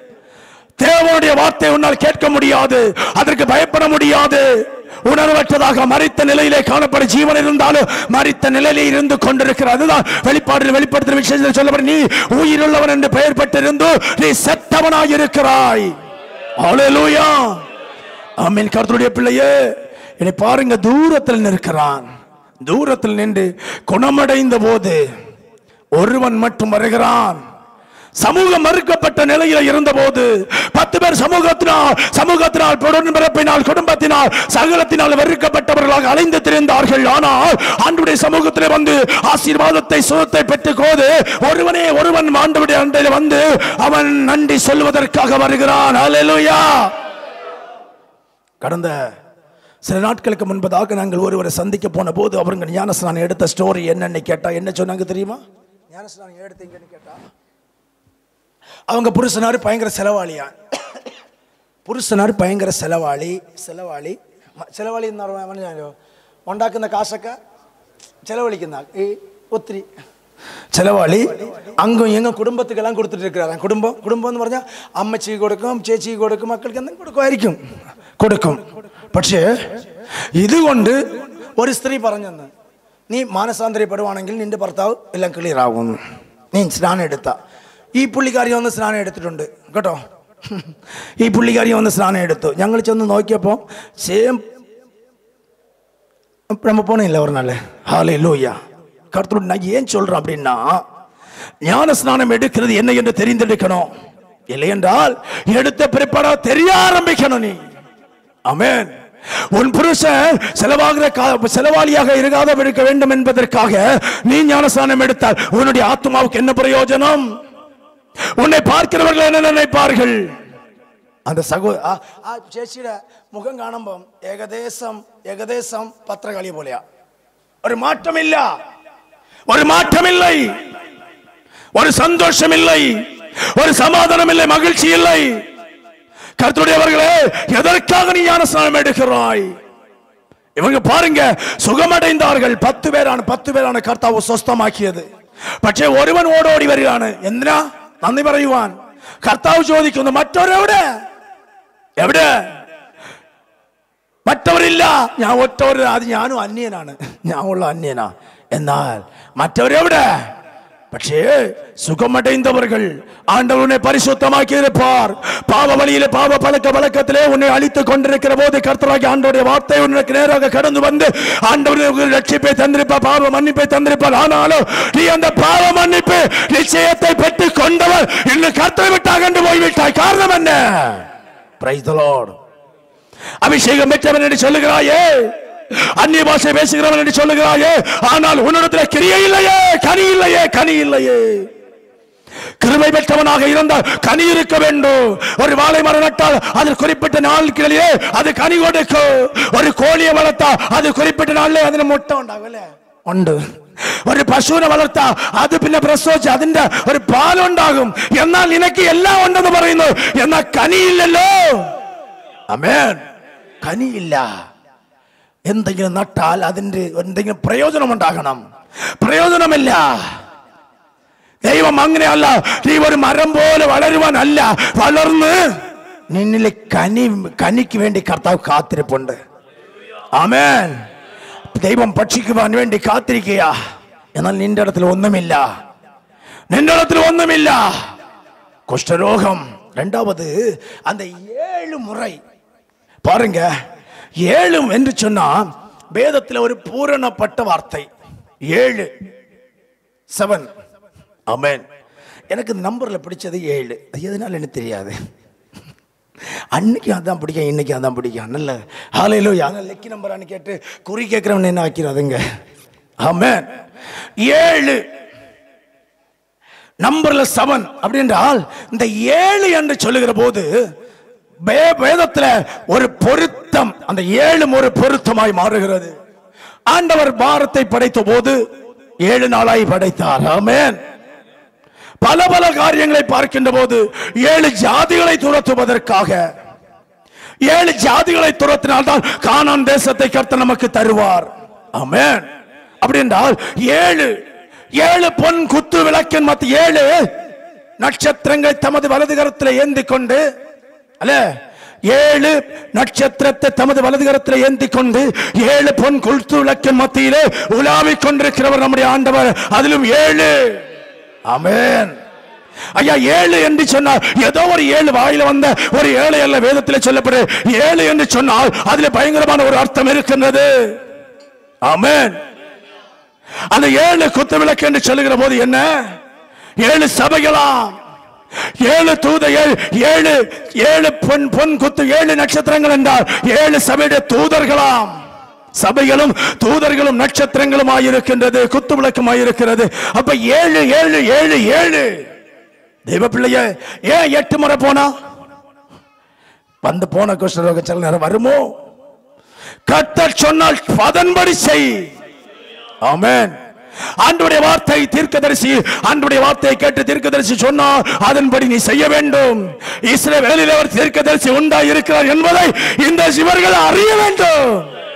தேவனுடைய வார்த்தை உன்னால் கேட்க முடியாது அதற்கு பயப்பட முடியாது உணர்வற்றதாக மறித்த நிலையிலே காணப்படும் ஜீவன் இருந்தாலும் மறித்த நிலையிலே இருந்து கொண்டிருக்கிற அதுதான் வெளிப்பாடு வெளிப்படுத்துற விஷயத்தில் சொல்லப்படும் நீ உயிருள்ளவன் என்று பெயர் பெற்றிருந்து நீ செத்தவனாய் இருக்கிறாய் ஹalleluya ஆமென் கர்த்தருடைய பிள்ளையே என்னை பாருங்க தூரத்தில் நிற்கிறான் தூரத்தில் நின்று குணமடைந்த போது ஒருவன் மட்டும் வருகிறான் சமூகம் மறுக்கப்பட்ட நிலையில இருந்தபோது பத்து பேர் சமூகத்தினால் சமூகத்தினால் உடன்பிறப்பினால் குடும்பத்தினால் சகலத்தினால் வெறுக்கப்பட்டவர்களாக அலைந்து திரிந்தார்கள் ஆனால் ஆண்டுடைய சமூகத்திலே வந்து ஆசீர்வாதத்தை சுகத்தை பெற்றுக்கோது ஒருவனே ஒருவன் ஆண்டவருடைய அண்டையில வந்து அவன் நன்றி சொல்வதற்காக வருகிறான் அல்லேலூயா கடந்த சில நாட்களுக்கு முன்பதாக நாங்கள் ஒருவரை சந்திக்க போன போது அவருங்க ஞானஸ்நானம் எடுத்த ஸ்டோரி என்னன்னு கேட்டா என்ன சொன்னாங்க தெரியுமா ஞானஸ்நானம் எடுத்தீங்கன்னு கேட்டா அவங்க புருஷனார் பயங்கர செலவாளியா പുരുഷനാർ ഭയങ്കര ചെലവാളി ചെലവാളി മ- ചെലവാളി എന്ന് പറഞ്ഞാൽ മനസ്സിലായോ ഉണ്ടാക്കുന്ന കാശൊക്കെ ചെലവഴിക്കുന്ന ആൾ. ഈ ഒത്തിരി ചെലവാളി അങ്കും എങ്ങും കുടുംബத்துக்கெல்லாம் കൊടുത്തിട്ട് இருக்கிறாராம் കുടുംബം കുടുംബം എന്ന് പറഞ്ഞാൽ അമ്മച്ചിക്ക് കൊടുക്കും ചേച്ചിക്ക് കൊടുക്കും മക്കൾക്ക് എന്തെങ്കിലും കൊടുക്കുമായിരിക്കും കൊടുക്കും പക്ഷേ ഇതുകൊണ്ട് ഒരു സ്ത്രീ പറഞ്ഞെന്ന് നീ മാനസാന്തരപ്പെടുവാണെങ്കിൽ നിന്റെ ഭർത്താവ് എല്ലാം ക്ലിയർ ആവും നീ സ്നാനം എടുത്ത ഈ പുള്ളിക്കാരി വന്ന് സ്നാനം എടുത്തിട്ടുണ്ട് കേട്ടോ ഈ പുള്ളിക്കാരി വന്ന് സ്നാനം എടുത്തു ഞങ്ങൾ ചെന്ന് നോക്കിയപ്പോൾ சேம் நம்ம போனோம் இல்லை ஒரு நாள் ஹாலே லூயா கருத்து நான் ஏன் சொல்றேன் அப்படின்னா ஞான ஸ்நானம் எடுக்கிறது என்ன என்று தெரிந்தெடுக்கணும் இல்லை என்றால் எடுத்த பிற்பாட தெரிய ஆரம்பிக்கணும் நீ ஆமென் உன் புருஷன் செலவாகிற கா- செலவாளியாக இருக்காத இருக்க வேண்டும் என்பதற்காக நீ ஞானஸ்நானம் எடுத்தால் உன்னுடைய ஆத்மாவுக்கு என்ன பிரயோஜனம் உன்னை பார்க்கிறவர்கள் என்ன நினைப்பார்கள் அந்த சகோ ആ ആ ചേച്ചിയുടെ മുഖം കാണുമ്പം ഏകദേശം ഏകദേശം പത്രകളി പോലെയാ ഒരു മാറ്റമില്ല ഒരു മാറ്റമിல்லை ஒரு சந்தோஷம் இல்லை ஒரு சமாதானம் இல்லை மகிழ்ச்சி இல்லை கர்த்தருடையவர்களே எதற்காக நீ ஞானஸ்நானம் எடுக்கிறாய் இவங்க பாருங்க സുഖമടൈந்தார்கள் പത്ത് പേരാണ് പത്ത് പേരാണ് കർത്താവ് സ്വസ്ഥമാക്കിയത് പക്ഷേ ഒരുവൻ ഓടോടി വരികയാണ് എന്തിനാ നന്ദി പറയുവാൻ കർത്താവ് ചോദിക്കുന്നു മറ്റവരെവിടെ എവിടെ മറ്റവരില്ല ഞാൻ ഒറ്റവർ അത് ഞാനും അന്യനാണ് ഞാൻ ഉള്ള അന്യനാ എന്നാൽ മറ്റവരെവിടെ പക്ഷേ சுகமடைந்தவர்கள் ஆண்டவர் உன்னை பரிசுத்தமாக்கி இருப்பார் பாவ வழியிலே பாவ பழக்க வழக்கத்திலே உன்னை அழித்துக் கொண்டிருக்கிற போது கர்த்தராகி ஆண்டவருடைய வார்த்தை உனக்கு நேராக கடந்து வந்து ஆண்டவர் ரட்சிப்பை தந்திருப்பார் பாவ மன்னிப்பை தந்திருப்பார் ஆனாலும் நீ அந்த பாவ மன்னிப்பு நிச்சயத்தை பெற்றுக் கொண்டவர் இன்னும் கர்த்தரை விட்டாக கண்டு போய்விட்டாய் காரணம் என்ன பிரைஸ் த லார்ட் அபிஷேகம் பெற்றவன் என்று சொல்லுகிறாயே அந்நிய பாஷை பேசுகிறவன் என்று சொல்லுகிறாயே ஆனால் உன்னிடத்தில் கிரியை இல்லையே கனி இல்லையே கனி இல்லையே கிருபை பெற்றவனாக இருந்தால் கனி இருக்க வேண்டும் ஒரு வாழை மரம் நட்டால் அது குறிப்பிட்ட நாட்களிலே அது கனி கொடுக்கும் ஒரு கோழியை வளர்த்தா அது குறிப்பிட்ட നാളിലെ അതിന് മുട്ട ഉണ്ടാകും ഉണ്ട് ഒരു പശുവിനെ വളർത്താ അത് പിന്നെ പ്രസവിച്ച് അതിന്റെ ഒരു പാലുണ്ടാകും എന്നാൽ നിനക്ക് എല്ലാം ഉണ്ടെന്ന് പറയുന്നു എന്നാൽ കനിയില്ലല്ലോ അമേൻ കനിയില്ല എന്തെങ്കിലും നട്ടാൽ അതിന്റെ എന്തെങ്കിലും പ്രയോജനം ഉണ്ടാകണം പ്രയോജനമില്ല ദൈവം അങ്ങനെയല്ല നീ ഒരു മരം പോലെ വളരുവാനല്ല വളർന്ന് നിന്നിലെ കനി കനിക്ക് വേണ്ടി കർത്താവ് കാത്തിരിപ്പുണ്ട് ആമേൻ ദൈവം ഭക്ഷിക്കുവാൻ വേണ്ടി കാത്തിരിക്കുക എന്നാൽ നിന്റെ ഇടത്തിൽ ഒന്നുമില്ല നിന്റെ ഇടത്തിൽ ഒന്നുമില്ല குஷ்டரோகம் ரெண்டாவது அந்த ஏழு முறை பாருங்க ஏழு என்று சொன்னா வேதத்தில் ஒரு பூரணப்பட்ட வார்த்தை ஏழு செவன் அமேன் எனக்கு இந்த நம்பர்ல பிடிச்சது ஏழு அது எதனால எனக்கு தெரியாது அன்னைக்கு அதான் பிடிக்கும் இன்னைக்கு அதான் பிடிக்கும் நல்ல ஹாலையிலோ யாரும் லெக்கி நம்பரான்னு கேட்டு குறி கேட்கிறவன் என்ன ஆக்கிறாதுங்க ஆமென் ஏழு நம்பர்ல செவன் அப்படின்றால் இந்த ஏழு என்று சொல்லுகிற போது வே- வேதத்துல ஒரு பொருத்தம் அந்த ஏழு ஒரு பொருத்தமாய் மாறுகிறது ஆண்டவர் பாரத்தை படைத்த போது ஏழு நாளாய் படைத்தார் ஆமென் பல பல காரியங்களை பார்க்கின்ற போது ஏழு ஜாதிகளை துரத்துவதற்காக ஏழு ஜாதிகளை துரத்தினால்தான் கானான் தேசத்தை கர்த்தர் நமக்கு தருவார் ஆமென் அப்படி என்றால் ஏழு ஏழு பொன் குத்து விளக்கின் மத்த ஏழு நட்சத்திரங்கள் தமது வலது கரத்தில் ஏந்தி கொண்டு அல்ல ஏழு நட்சத்திரத்தை தமது வலது கரத்தில் ஏந்தி கொண்டு ஏழு பொன் குத்து விளக்கின் மத்தியிலே உலாவிக் கொண்டிருக்கிறவர் நம்முடைய ஆண்டவர் அதிலும் ஏழு ஆமென் ஐயா ஏழு என்று சொன்னால் ஏதோ ஒரு ஏழு வாயில வந்த ஒரு ஏழு அல்ல வேதத்தில் சொல்லப்படு ஏழு என்று சொன்னால் அதுல பயங்கரமான ஒரு அர்த்தம் இருக்கின்றது ஆமென் அந்த ஏழு குத்து விளக்கு என்று சொல்லுகிற போது என்ன ஏழு சபைகளாம் ஏழு தூத ஏழு ஏழு ஏழு பொன் பொன் குத்து ஏழு நட்சத்திரங்கள் என்றால் ஏழு சபையுடைய தூதர்களாம் சபைகளும் தூதர்களும் நட்சத்திரங்களும் ஆயிருக்கின்றது குத்து விளக்கும் ஆயிருக்கிறது அப்ப ஏழு ஏழு ஏழு ஏழு தெய்வ பிள்ளைய ஏன் எட்டு முறை போனா வந்து போன குஷ்டரோக சில நேரம் வருமோ கத்தர் சொன்னால் அதன்படி செய் ஆமென் ஆண்டுடைய வார்த்தை தீர்க்கதரிசி ஆண்டுடைய வார்த்தையை கேட்டு தீர்க்கதரிசி சொன்னார் அதன்படி நீ செய்ய வேண்டும் இஸ்ரவேலில் அவர் தீர்க்கதரிசி உண்டாய் இருக்கிறார் என்பதை இந்த சிவர்கள் அறிய வேண்டும்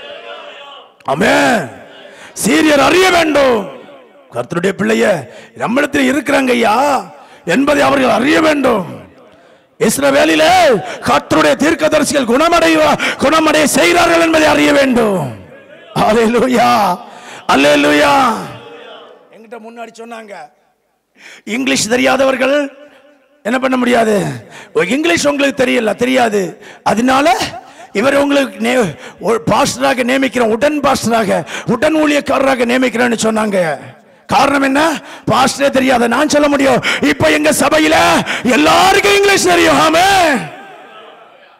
ஆமென் சீரியர் அறிய வேண்டும் கர்த்தருடைய பிள்ளைய நம்மிடத்தில் இருக்கிறாங்க ஐயா என்பதை அவர்கள் அறிய வேண்டும் இஸ்ரவேலிலே கர்த்தருடைய தீர்க்கதரிசிகள் குணமடைய குணமடைய செய்கிறார்கள் என்பதை அறிய வேண்டும் அல்லேலூயா அல்லேலூயா என்கிட்ட முன்னாடி சொன்னாங்க இங்கிலீஷ் தெரியாதவர்கள் என்ன பண்ண முடியாது ஓ, இங்கிலீஷ் உங்களுக்கு தெரியல தெரியாது அதனால இவர் உங்களுக்கு நே- ஒரு பாஸ்டராக நியமிக்கிறோம் உடன் பாஸ்டராக உடன் ஊழியக்காரராக நியமிக்கிறேன்னு சொன்னாங்க காரணம் என்ன பாஸ்டரே தெரியாத நான் சொல்ல முடியும் இப்ப எங்க சபையில எல்லாருக்கும் இங்கிலீஷ் தெரியும் ஆமே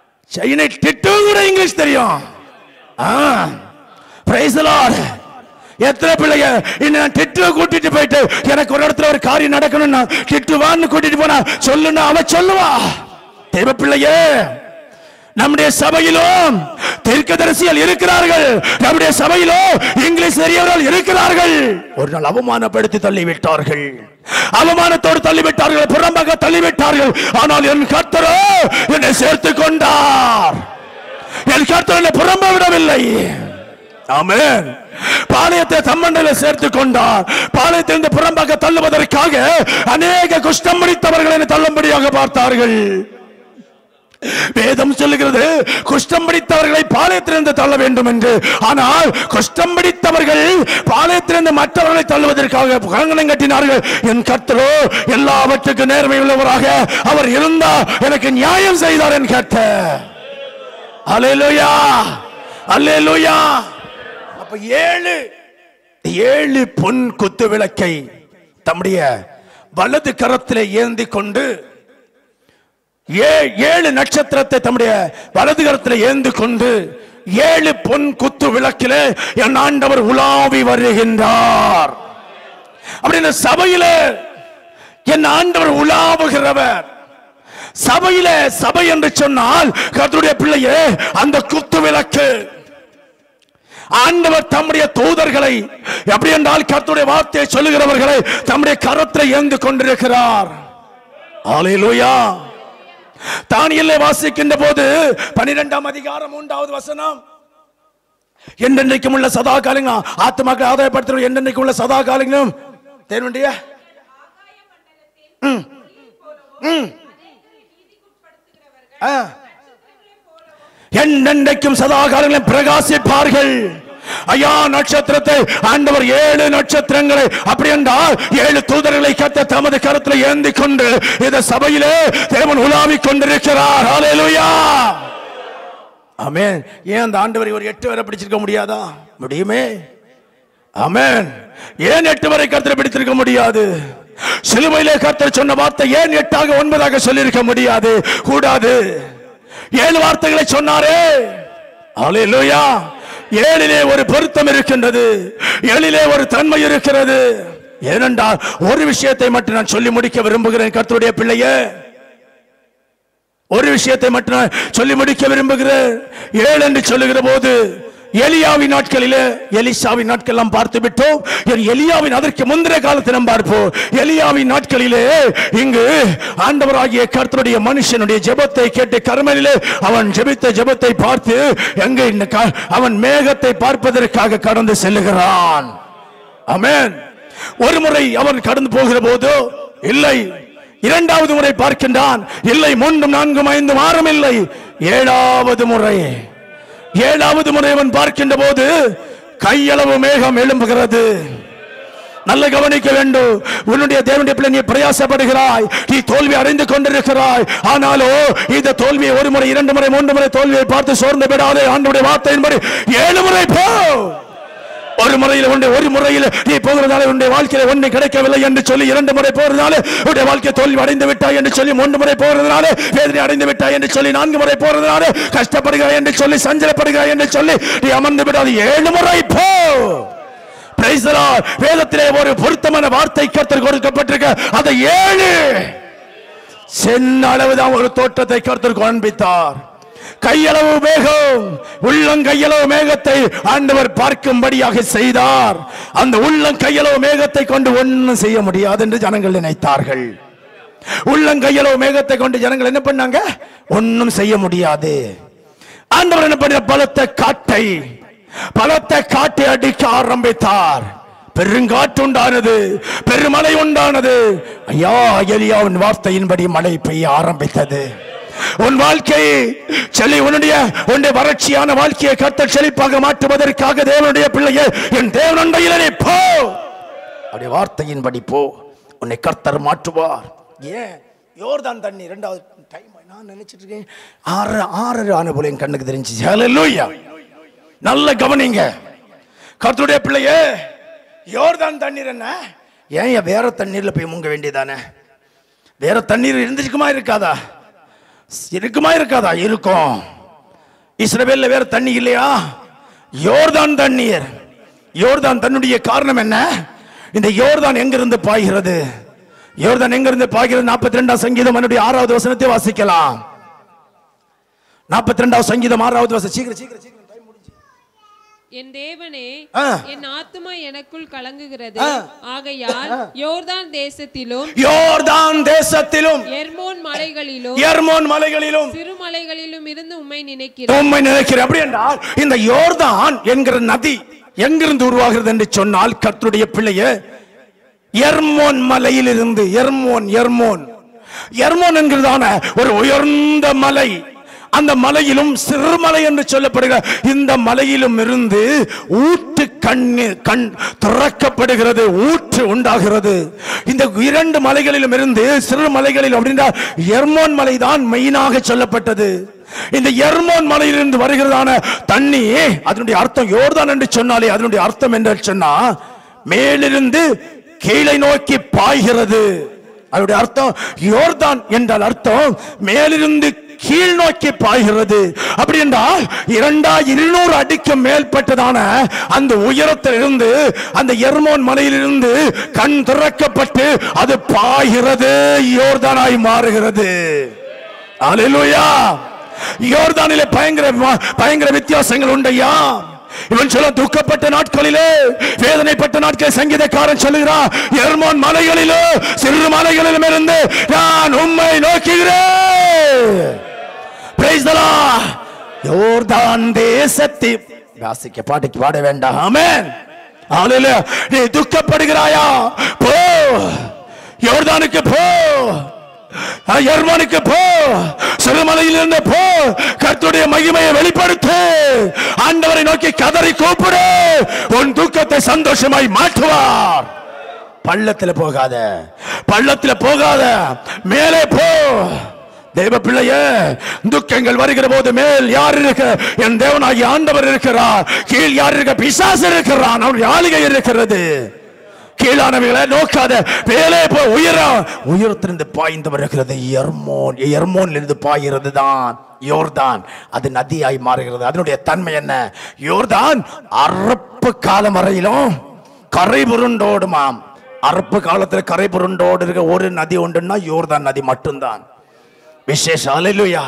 சைனை திட்டு கூட இங்கிலீஷ் தெரியும் ஆ பிரைஸ் லார்ட் எத்தனை பிள்ளைங்க இன்னும் நான் டிட்டுவை கூட்டிட்டு போயிட்டு எனக்கு ஒரு இடத்துல ஒரு காரியம் நடக்கணும்னா டிட்டுவான்னு கூட்டிட்டு போனா சொல்லுன்னா அவ சொல்லுவா தெய்வ பிள்ளையே நம்முடைய சபையிலும் தீர்க்கதரிசிகள் இருக்கிறார்கள் நம்முடைய சபையிலும் இங்கிலீஷ் தெரியவர்கள் இருக்கிறார்கள் ஒரு நாள் அவமானப்படுத்தி தள்ளிவிட்டார்கள் அவமானத்தோடு தள்ளிவிட்டார்கள் புறம்பாக தள்ளிவிட்டார்கள் ஆனால் என் கர்த்தரோ என்னை சேர்த்துக் கொண்டார் என் கர்த்தர் என்னை புறம்ப விடவில்லை ஆமென் பாளையத்தை தம்மண்டையில சேர்த்துக் கொண்டார் பாளையத்திலிருந்து புறம்பாக தள்ளுவதற்காக அநேக குஷ்டம் முடித்தவர்களை என்னை தள்ளும்படியாக பார்த்தார்கள் வேதம் சொல்லுகிறது குஷ்டம் பிடித்தவர்களை பாளையத்திலிருந்து தள்ள வேண்டும் என்று ஆனால் குஷ்டம் பிடித்தவர்கள் பாளையத்திலிருந்து மற்றவர்களை தள்ளுவதற்காக கங்கணம் கட்டினார்கள் என் கர்த்தரோ எல்லாவற்றுக்கும் நேர்மை உள்ளவராக அவர் இருந்தா எனக்கு நியாயம் செய்தார் என் கர்த்த அல்லேலூயா அல்லேலூயா அப்ப ஏழு ஏழு பொன் குத்து விளக்கை தம்முடைய வலது கரத்திலே ஏந்தி கொண்டு ஏ- ஏழு நட்சத்திரத்தை தம்முடைய வலது கரத்தில் ஏந்து கொண்டு ஏழு பொன் குத்து விளக்கிலே என் ஆண்டவர் உலாவி வருகின்றார் அப்படின்னு சபையில என் ஆண்டவர் உலாவுகிறவர் சபையில சபை என்று சொன்னால் கர்த்தருடைய பிள்ளையே அந்த குத்து விளக்கு ஆண்டவர் தம்முடைய தூதர்களை எப்படி என்றால் கர்த்தருடைய வார்த்தையை சொல்லுகிறவர்களை தம்முடைய கரத்தில் ஏந்து கொண்டிருக்கிறார் ஹalleluya தானியல்லை வாசிக்கின்ற போது பனிரெண்டாம் அதிகாரம் மூன்றாவது வசனம் என்றென்றைக்கும் உள்ள சதா காலங்களும் ஆத்மாக்களை ஆதாயப்படுத்தும் என்றென்றைக்கும் உள்ள சதா காலங்களும் தேவனுடைய ம். ம். ஆ. என்னென்றைக்கும் சதா காலங்களும் பிரகாசிப்பார்கள் ஐயா நட்சத்திரத்தை ஆண்டவர் ஏழு நட்சத்திரங்களை அப்படி என்றால் ஏழு தூதர்களை கத்த தமது கருத்தில் ஏந்தி கொண்டு இந்த சபையிலே தேவன் உலாவிக் கொண்டிருக்கிறார் ஹalleluya ஆமென் ஏன் அந்த ஆண்டவரை ஒரு எட்டு வரை பிடிச்சிருக்க முடியாதா முடியுமே ஆமென் ஏன் எட்டு வரை கர்த்தரை பிடித்திருக்க முடியாது சிலுவையிலே கர்த்தர் சொன்ன வார்த்தை ஏன் எட்டாக ஒன்பதாக சொல்லியிருக்க முடியாது கூடாது ஏழு வார்த்தைகளை சொன்னாரே ஹalleluya ஏழிலே ஒரு பொருத்தம் இருக்கின்றது ஏழிலே ஒரு தன்மை இருக்கிறது ஏனென்றால் ஒரு விஷயத்தை மட்டும் நான் சொல்லி முடிக்க விரும்புகிறேன் கர்த்தருடைய பிள்ளையே ஒரு விஷயத்தை மட்டும் நான் சொல்லி முடிக்க விரும்புகிறேன் ஏழு என்று சொல்லுகிற போது எலியாவின் நாட்களிலே எலிசாவின் நாட்கள் எல்லாம் பார்த்து விட்டோம் என் எலியாவின் அதற்கு முந்திர காலத்தை நாம் பார்ப்போம் எலியாவின் நாட்களிலே இங்கு ஆண்டவராகிய கர்த்தருடைய மனுஷனுடைய ஜெபத்தை கேட்டு கர்மலிலே அவன் ஜெபித்த ஜெபத்தை பார்த்து எங்க இந்த க- அவன் மேகத்தை பார்ப்பதற்காக கடந்து செல்லுகிறான் ஆமென் ஒரு முறை அவன் கடந்து போகிற போது இல்லை இரண்டாவது முறை பார்க்கின்றான் இல்லை மூன்றும் நான்கும் ஐந்து வாரம் இல்லை ஏழாவது முறை ஏழாவது முறை அவன் பார்க்கின்ற போது கையளவு மேகம் எழும்புகிறது நல்ல கவனிக்க வேண்டும் உன்னுடைய தேவனுடைய பிள்ளை நீ பிரயாசப்படுகிறாய் நீ தோல்வி அடைந்து கொண்டிருக்கிறாய் ஆனாலோ இந்த தோல்வியை ஒரு முறை இரண்டு முறை மூன்று முறை தோல்வியை பார்த்து சோர்ந்து விடாதே ஆண்டுடைய வார்த்தையின்படி ஏழு முறை போ ஒரு முறையில் உன்னுடைய ஒரு முறையில் நீ போகிறதால உன்னுடைய வாழ்க்கையில ஒன்று கிடைக்கவில்லை என்று சொல்லி இரண்டு முறை போறதுனால உன்னுடைய வாழ்க்கை தோல்வி அடைந்து விட்டாய் என்று சொல்லி மூன்று முறை போறதுனால வேதனை அடைந்து விட்டாய் என்று சொல்லி நான்கு முறை போறதுனால கஷ்டப்படுகிறாய் என்று சொல்லி சஞ்சலப்படுகிறாய் என்று சொல்லி நீ அமர்ந்து விடாது ஏழு முறை போ Praise the Lord. வேதத்திலே ஒரு பொருத்தமான வார்த்தை கர்த்தர் கொடுக்கப்பட்டிருக்க அதை ஏழு சென்ன அளவுதான் ஒரு தோட்டத்தை கர்த்தர் காண்பித்தார் கையளவு மேகம் உள்ளங்கையளவு மேகத்தை ஆண்டவர் பார்க்கும்படியாக செய்தார் அந்த உள்ளங்கையளவு மேகத்தை கொண்டு ஒண்ணும் செய்ய முடியாது என்று ஜனங்கள் நினைத்தார்கள் உள்ளங்கையளவு மேகத்தை கொண்டு ஜனங்கள் என்ன பண்ணாங்க ஒண்ணும் செய்ய முடியாது ஆண்டவர் என்ன பண்ண பலத்த காட்டை பலத்த காட்டை அடிக்க ஆரம்பித்தார் பெருங்காற்று உண்டானது பெருமழை உண்டானது ஐயா எலியாவின் வார்த்தையின்படி மழை பெய்ய ஆரம்பித்தது உன் வாழ்க்கை செலி உன்னுடைய உன்னுடைய வறட்சியான வாழ்க்கையை கர்த்தர் செழிப்பாக மாற்றுவதற்காக தேவனுடைய பிள்ளையே என் தேவன் அண்டையிலே நீ போ அப்படி வார்த்தையின்படி போ உன்னை கர்த்தர் மாற்றுவார் ஏன் யோர்தான் தண்ணி ரெண்டாவது டைம் நான் நினைச்சிட்டு இருக்கேன் ஆறு ஆறு ஆன போல என் கண்ணுக்கு தெரிஞ்சு ஹalleluya நல்ல கவனிங்க கர்த்தருடைய பிள்ளையே யோர்தான் தண்ணீர் என்ன ஏன் ஏன் வேற தண்ணீர்ல போய் முங்க வேண்டியதானே வேற தண்ணீர் இருந்துச்சுக்குமா இருக்காதா இருக்குமா இருக்காதா இருக்கும் இஸ்ரவேல்ல வேற தண்ணி இல்லையா யோர்தான் தண்ணீர் யோர்தான் தன்னுடைய காரணம் என்ன இந்த யோர்தான் எங்கிருந்து பாய்கிறது யோர்தான் எங்கிருந்து பாய்கிறது நாற்பத்தி ரெண்டாம் சங்கீதம் என்னுடைய ஆறாவது வசனத்தை வாசிக்கலாம் நாற்பத்தி ரெண்டாவது சங்கீதம் ஆறாவது வசனம் சீக்கிரம் சீக்கிரம் சீக்கிரம் time முடிஞ்சு. என் தேவனே ஆ. என் ஆத்துமா எனக்குள் கலங்குகிறது ஆகையால் யோர்தான் தேசத்திலும் யோர்தான் தேசத்திலும் எர்மோன் மலைகளிலும் எர்மோன் மலைகளிலும் சிறு மலைகளிலும் இருந்து உம்மை நினைக்கிறேன் உண்மை நினைக்கிறேன் அப்படி என்றால் இந்த யோர்தான் என்கிற நதி எங்கிருந்து உருவாகிறது என்று சொன்னால் கர்த்தருடைய பிள்ளைய எர்மோன் மலையிலிருந்து எர்மோன் எர்மோன் எர்மோன் என்கிறதான ஒரு உயர்ந்த மலை அந்த மலையிலும் சிறுமலை என்று சொல்லப்படுகிற இந்த மலையிலும் இருந்து ஊற்று கண்ணீர் கண் திறக்கப்படுகிறது ஊற்று உண்டாகிறது இந்த இரண்டு மலைகளிலும் இருந்து சிறு மலைகளில் அப்படின்னா எர்மோன் மலை தான் மெயினாக சொல்லப்பட்டது இந்த எர்மோன் மலையிலிருந்து வருகிறதான தண்ணி அதனுடைய அர்த்தம் யோர்தான் என்று சொன்னாலே அதனுடைய அர்த்தம் என்று சொன்னா மேலிருந்து கீழே நோக்கி பாய்கிறது அதனுடைய அர்த்தம் யோர்தான் என்றால் அர்த்தம் மேலிருந்து கீழ் நோக்கி பாய்கிறது அப்படி என்றால் இரண்டா இருநூறு அடிக்கு மேற்பட்டதான அந்த உயரத்தில் இருந்து அந்த எர்மோன் மலையிலிருந்து கண் திறக்கப்பட்டு அது பாய்கிறது யோர்தானாய் மாறுகிறது அல்லேலூயா யோர்தானிலே பயங்கர பயங்கர வித்தியாசங்கள் உண்டையா இவன் சொல்ல துக்கப்பட்ட நாட்களிலே வேதனைப்பட்ட நாட்களில் சங்கீதக்காரன் சொல்லுகிறான் எர்மோன் மலைகளிலோ சிறு மலைகளிலும் இருந்து நான் உம்மை நோக்குகிறேன் Praise the Lord. யோர்தான் தேசத்தி வாசிக்க பாட்டுக்கு பாட வேண்டாம் ஆமென் ஹalleluya நீ துக்கப்படுகிறாயா போ யோர்தானுக்கு போ எர்மனுக்கு போ சிறுமலையிலிருந்து போ கர்த்தருடைய மகிமையை வெளிப்படுத்து ஆண்டவரை நோக்கி கதறி கூப்பிடு உன் துக்கத்தை சந்தோஷமாய் மாற்றுவார் பள்ளத்துல போகாத பள்ளத்துல போகாத மேலே போ தேவ பிள்ளையே துக்கங்கள் வருகிற போது மேல் யார் இருக்க என் தேவனாகிய ஆண்டவர் இருக்கிறார் கீழ் யார் இருக்க பிசாசு இருக்கிறான் அவருடைய ஆளுகை இருக்கிறது கீழானவைகளை நோக்காத மேலே போ உயரம் உயரத்திலிருந்து பாய்ந்து வருகிறது எர்மோன் எர்மோன்ல இருந்து பாய்கிறது தான் யோர்தான் அது நதியாய் மாறுகிறது அதனுடைய தன்மை என்ன யோர்தான் அறப்பு காலம் வரையிலும் கரை புருண்டோடுமாம் அறப்பு காலத்துல கரை புருண்டோடு இருக்க ஒரு நதி உண்டுன்னா யோர்தான் நதி மட்டும்தான் விசேஷம் அல்லேலூயா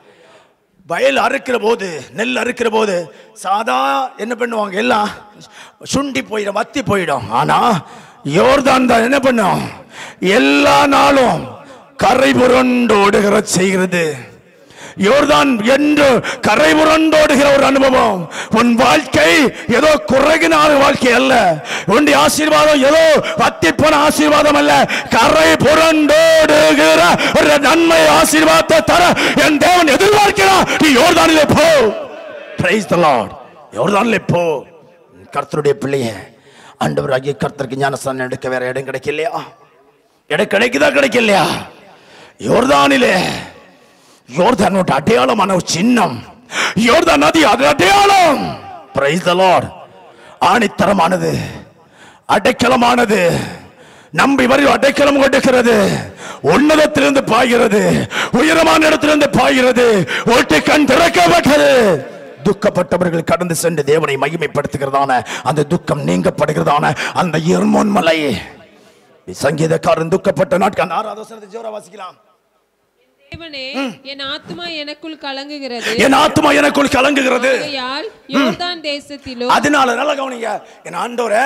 வயல் அறுக்கிற போது நெல் அறுக்கிற போது சாதா என்ன பண்ணுவாங்க எல்லாம் சுண்டி போயிடும் வத்தி போயிடும் ஆனா யோர்தான் தான் என்ன பண்ணும் எல்லா நாளும் கரை புரண்டு ஓடுகிற செய்கிறது யோர்தான் என்று கரை புரண்டோடுகிற ஒரு அனுபவம் உன் வாழ்க்கை ஏதோ குறைகினால வாழ்க்கை அல்ல உன்னுடைய ஆசீர்வாதம் ஏதோ வத்தி போன ஆசீர்வாதம் அல்ல கரை புரண்டோடுகிற ஒரு நன்மை ஆசீர்வாதத்தை தர என் தேவன் எதிர்பார்க்கிறார் நீ யோர்தானிலே போ பிரைஸ் தி லார்ட் யோர்தானிலே போ கர்த்தருடைய பிள்ளைய ஆண்டவராகிய கர்த்தருக்கு ஞானஸ்தானம் எடுக்க வேற இடம் கிடைக்கலையா இடம் கிடைக்குதா கிடைக்கலையா யோர்தானிலே யோர்தானோட அடையாளமான ஒரு சின்னம் யோர்தான் நதி அது அடையாளம் பிரைஸ் தி லார்ட் ஆணித்தரமானது அடைக்கலமானது நம்பி வரை அடைக்கலம் கொடுக்கிறது உன்னதத்திலிருந்து பாய்கிறது உயரமான இடத்திலிருந்து பாய்கிறது ஒட்டு கண் திறக்கப்பட்டது துக்கப்பட்டவர்கள் கடந்து சென்று தேவனை மகிமைப்படுத்துகிறதான அந்த துக்கம் நீங்கப்படுகிறதான அந்த எர்மோன் மலை சங்கீதக்காரன் துக்கப்பட்ட நாட்கள் அந்த ஆறாவது வசனத்தை ஜோரா வாசிக்கலாம் தேவனே என் ஆத்துமா எனக்குள் கலங்குகிறது என் ஆத்மா எனக்குள் கலங்குகிறது ஆகையால் யோர்தான் தேசத்திலும் அதனால நல்ல கவனிங்க என் ஆண்டோர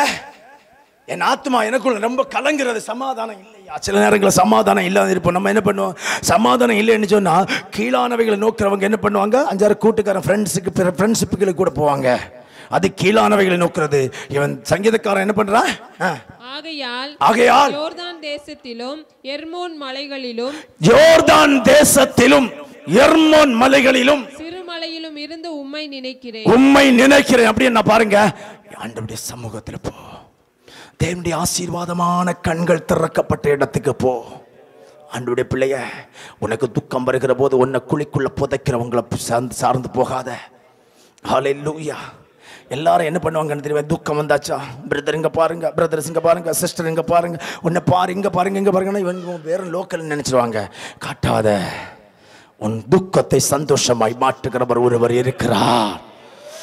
என் ஆத்மா எனக்குள்ள ரொம்ப கலங்குறது சமாதானம் இல்லையா சில நேரங்களில் சமாதானம் இல்லாத இருப்போம் நம்ம என்ன பண்ணுவோம் சமாதானம் இல்லைன்னு சொன்னா கீழானவைகளை நோக்கிறவங்க என்ன பண்ணுவாங்க அஞ்சாறு கூட்டுக்காரன் ஃப்ரெண்ட்ஸுக்கு ஃப்ரெண்ட்ஷிப்புகளுக்கு கூட போவாங்க அது கீழானவைகளை நோக்கிறது இவன் சங்கீதக்காரன் என்ன பண்றான் ஆ. ஆகையால் ஆகையால் யோர்தான் தேசத்திலும் எர்மோன் மலைகளிலும் யோர்தான் தேசத்திலும் எர்மோன் மலைகளிலும் சிறுமலையிலும் இருந்து உம்மை நினைக்கிறேன் உண்மை நினைக்கிறேன் அப்படின்னு நான் பாருங்க ஆண்டவருடைய சமூகத்துல போ தேவனுடைய ஆசீர்வாதமான கண்கள் திறக்கப்பட்ட இடத்துக்கு போ ஆண்டவருடைய பிள்ளைய உனக்கு துக்கம் வருகிற போது உன்னை குழிக்குள்ள புதைக்கிறவங்களை சார்ந்து சார்ந்து போகாத ஹalleluya எல்லாரும் என்ன பண்ணுவாங்கன்னு தெரியுமா துக்கம் வந்தாச்சா பிரதர் இங்க பாருங்க பிரதர்ஸ் இங்க பாருங்க சிஸ்டர் இங்க பாருங்க உன்னை பாரு இங்க பாருங்க இங்க பாருங்கன்னா இவன் இவன் வேற லோக்கல் நினைச்சிருவாங்க காட்டாத உன் துக்கத்தை சந்தோஷமாய் மாற்றுகிறவர் ஒருவர் இருக்கிறார்